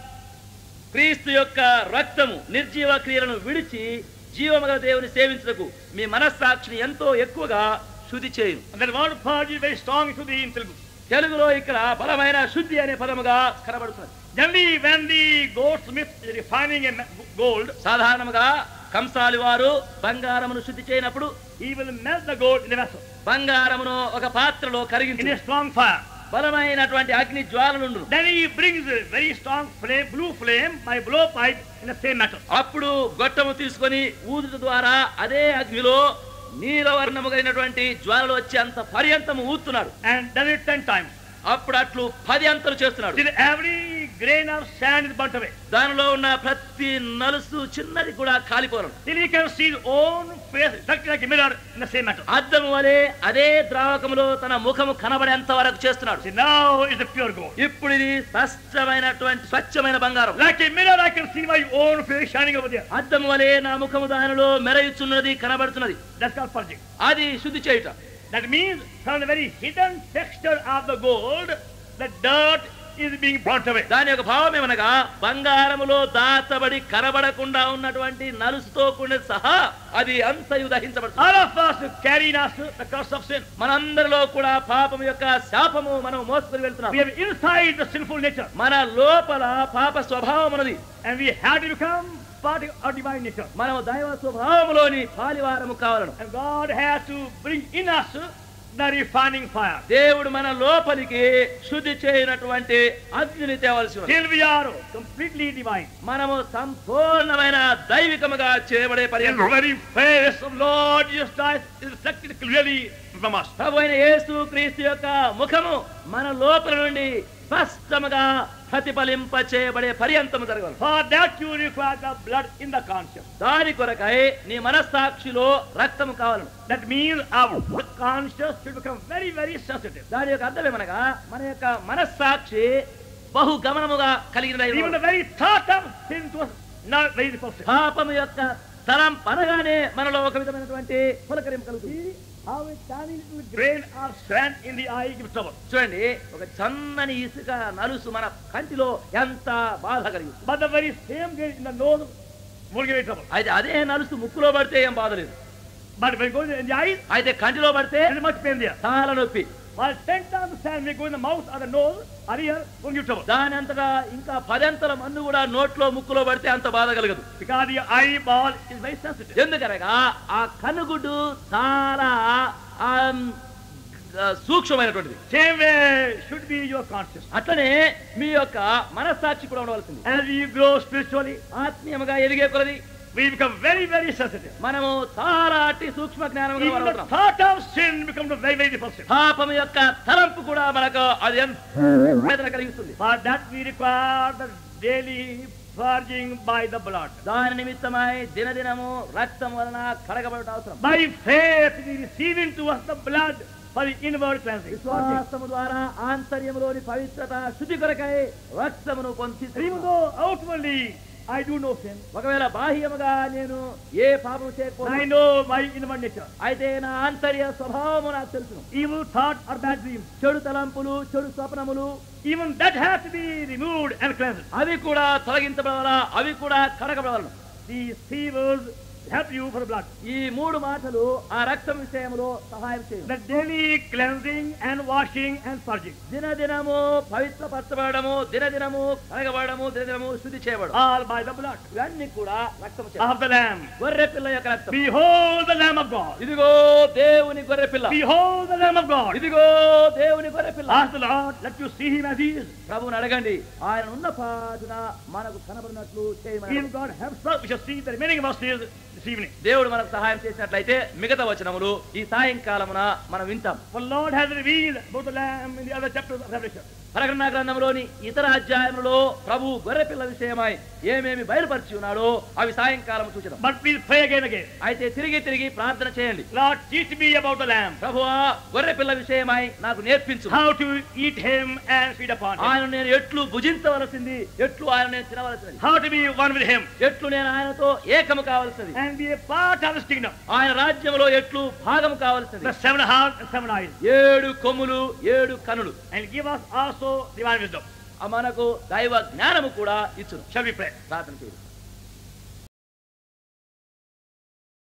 క్రీస్తు యొక్క రక్తము నిర్జీవ క్రియలను విడిచి జీవముగల దేవుని సేవించుటకు మీ మనస్సాక్షిని ఎంతో ఎక్కువగా శుద్ధి చేయును And that word purge is very strong to the in Telugu. తెలుగులో ఇక్కడ బలమైన శుద్ధి అనే పదముగా కనబడుతుంది Generally, when the goldsmith is refining a ma- gold, సాధారణముగా కంసాలి వారు బంగారమును శుద్ధి చేయనప్పుడు he will melt the gold in a vessel బంగారమును ఒక పాత్రలో in కరిగించి a strong fire. బలమైనటువంటి అగ్ని జ్వాలనుండు Then he brings a very strong flame, blue flame, by blowpipe in the same metal. అప్పుడు గొట్టము తీసుకొని ఊదుట ద్వారా అదే అగ్నిలో నీలవర్ణము కలిగినటువంటి జ్వాలలు వచ్చి అంత పర్యంతము ఊతున్నాడు And does it ten times. అప్పుడు అట్లు పది అంతలు చేస్తున్నాడు Till every grain of sand is burnt away. దానిలో ఉన్న ప్రతి నలుసు చిన్నది కూడా కాలిపోవడం Till he can see his own face reflected like a mirror in the same metal. అద్దము వలె అదే ద్రావకములో తన ముఖము కనబడేంత వరకు చేస్తున్నాడు See, now is the pure gold. ఇప్పుడు ఇది స్పష్టమైనటువంటి స్వచ్ఛమైన బంగారం Like a mirror, I can see my own face shining over there. అద్దము వలె నా ముఖము దానిలో మెరయుచున్నది కనబడుతున్నది That's called purging. అది శుద్ధి చేయుట That means from the very hidden texture of the gold, the dirt is being burnt away. దాని యొక్క భావం ఏమనగా బంగారములో దాచబడి కనబడకుండా ఉన్నటువంటి నలుసుతో కూడిన సహా అది అంతయు దహించబడుతుంది All of us carry in us the curse of sin. మనందరిలో కూడా పాపం యొక్క శాపము మనం మోసుకొని వెళ్తున్నాం We have inside the sinful nature, మన లోపల పాప స్వభావం ఉన్నది and we have to become part of our divine nature. మనం దైవ స్వభావములోని పాలివారము కావాలను And God has to bring in us the refining fire. దేవుడు మన లోపలికి శుద్ధి చేయనటువంటి అగ్నిని తేవలసి ఉంది Till we are completely divine. మనము సంపూర్ణమైన దైవికముగా చేయబడే And పర్యంతం the very face of Lord Jesus Christ is reflected clearly from us. ప్రభు అయిన యేసు క్రీస్తు యొక్క ముఖము మన లోపల నుండి స్పష్టముగా ప్రతిఫలింప చేయబడే పర్యంతము జరగదు For that you require the blood in the conscience. దాని కొరకై నీ మనస్సాక్షిలో రక్తము కావాలను That means our conscience should become very, very sensitive. దాని యొక్క అర్థం ఏమనగా మన యొక్క మనస్సాక్షి బహు గమనముగా కలిగిన Even the very thought of sin to us not very repulsive. పాపము యొక్క తలం పనగానే మనలో ఒక విధమైనటువంటి పులకరింపు కలుగుతుంది How a tiny little grain of sand in the eye gives trouble. చూడండి ఒక చన్నని ఇసుక నలుసు మన కంటిలో ఎంత బాధ కలిగిస్తుంది But the very same grain in the nose won't give you trouble. అయితే అదే నలుసు ముక్కులో పడితే ఏం బాధ లేదు But when it goes in the eyes, అయితే కంటిలో పడితే there is much pain there. చాలా నొప్పి While ten times the sand may go in the mouth or the nose or ear, won't give you trouble. దాని అంతగా ఇంకా పదంతల మందు కూడా నోట్లో ముక్కులో పడితే అంత బాధ కలగదు Because the eyeball is very sensitive. ఎందుకనగా ఆ కనుగుడ్డు చాలా ఆ, ఆ, సూక్ష్మమైనటువంటిది Same way should be your conscience. అట్లనే మీ యొక్క మనస్సాక్షి కూడా ఉండవలసింది As you grow spiritually, ఆత్మీయముగా ఎదిగే కొలది we become very, very sensitive. మనము చాలా అట్టి సూక్ష్మ జ్ఞానం Even the thought of sin becomes very, very repulsive. పాపం యొక్క తలంపు కూడా మనకు అది ఎంత వేదన కలిగిస్తుంది For that we require the daily purging by the blood. దాని నిమిత్తమై దినదినము రక్తం వలన కడగబడట అవసరం By faith we receive into us the blood for the inward cleansing. విశ్వాసము ద్వారా ఆంతర్యములోని పవిత్రత శుద్ధి కొరకై రక్తమును పొంది Even though outwardly I do no sin, ఒకవేళ బాహ్యముగా నేను ఏ పాపం I చేయకపోతే know my inward nature. అయితే నా ఆంతర్య స్వభావము నాకు తెలుసును Evil thought or bad dreams, చెడు తలంపులు చెడు స్వప్నములు even that has to be removed and cleansed. అవి కూడా తొలగించబడాలా అవి కూడా కడగబడవలను These fevers help you for the blood. ఈ మూడు మాటలు ఆ రక్తం విషయంలో సహాయం చేయు The daily cleansing and washing and purging. దినదినము పవిత్రపరచబడము దినదినము కడగబడము దినదినము శుద్ధి చేయబడము All by the blood ఇవన్నీ కూడా రక్తము చేత. of the Lamb. గొర్రె పిల్ల యొక్క రక్తం Behold the Lamb of God. ఇదిగో దేవుని గొర్రె పిల్ల Behold the Lamb of God. ఇదిగో దేవుని గొర్రె పిల్ల Ask the Lord, let you see him as he is. ప్రభువుని అడగండి ఆయన ఉన్న పాటున మనకు కనబడినట్లు చేయమని If God helps us, we shall see the remaining verses this evening. దేవుడు మనకు సహాయం చేసినట్లయితే మిగతా వచనములు ఈ సాయంకాలమున మనం వింటాం For the Lord has revealed both the Lamb in the other chapters of Revelation. ప్రకటన గ్రంథంలోని ఇతర అధ్యాయములలో ప్రభు గొర్రె పిల్ల విషయమై ఏమేమి బయలుపరిచి ఉన్నాడో అవి సాయంకాలం సూచన But we'll pray again again. అయితే తిరిగి తిరిగి ప్రార్థన చేయండి Lord, teach me about the Lamb. ప్రభువా గొర్రె పిల్ల విషయమై నాకు నేర్పించు How to eat him and feed upon him. ఆయన నేను ఎట్లు భుజించవలసింది ఎట్లు ఆయన నేను తినవలసినది How to be one with him. ఎట్లు నేను ఆయనతో ఏకము కావలసినది And be a part of his kingdom. ఆయన రాజ్యంలో ఎట్లు భాగము కావలసినది The seven hearts and seven eyes. ఏడు కొమ్ములు ఏడు కనులు And give us also divine wisdom. ఆ మనకు దైవ జ్ఞానము కూడా ఇచ్చును Shall we pray? ప్రార్థన చేయండి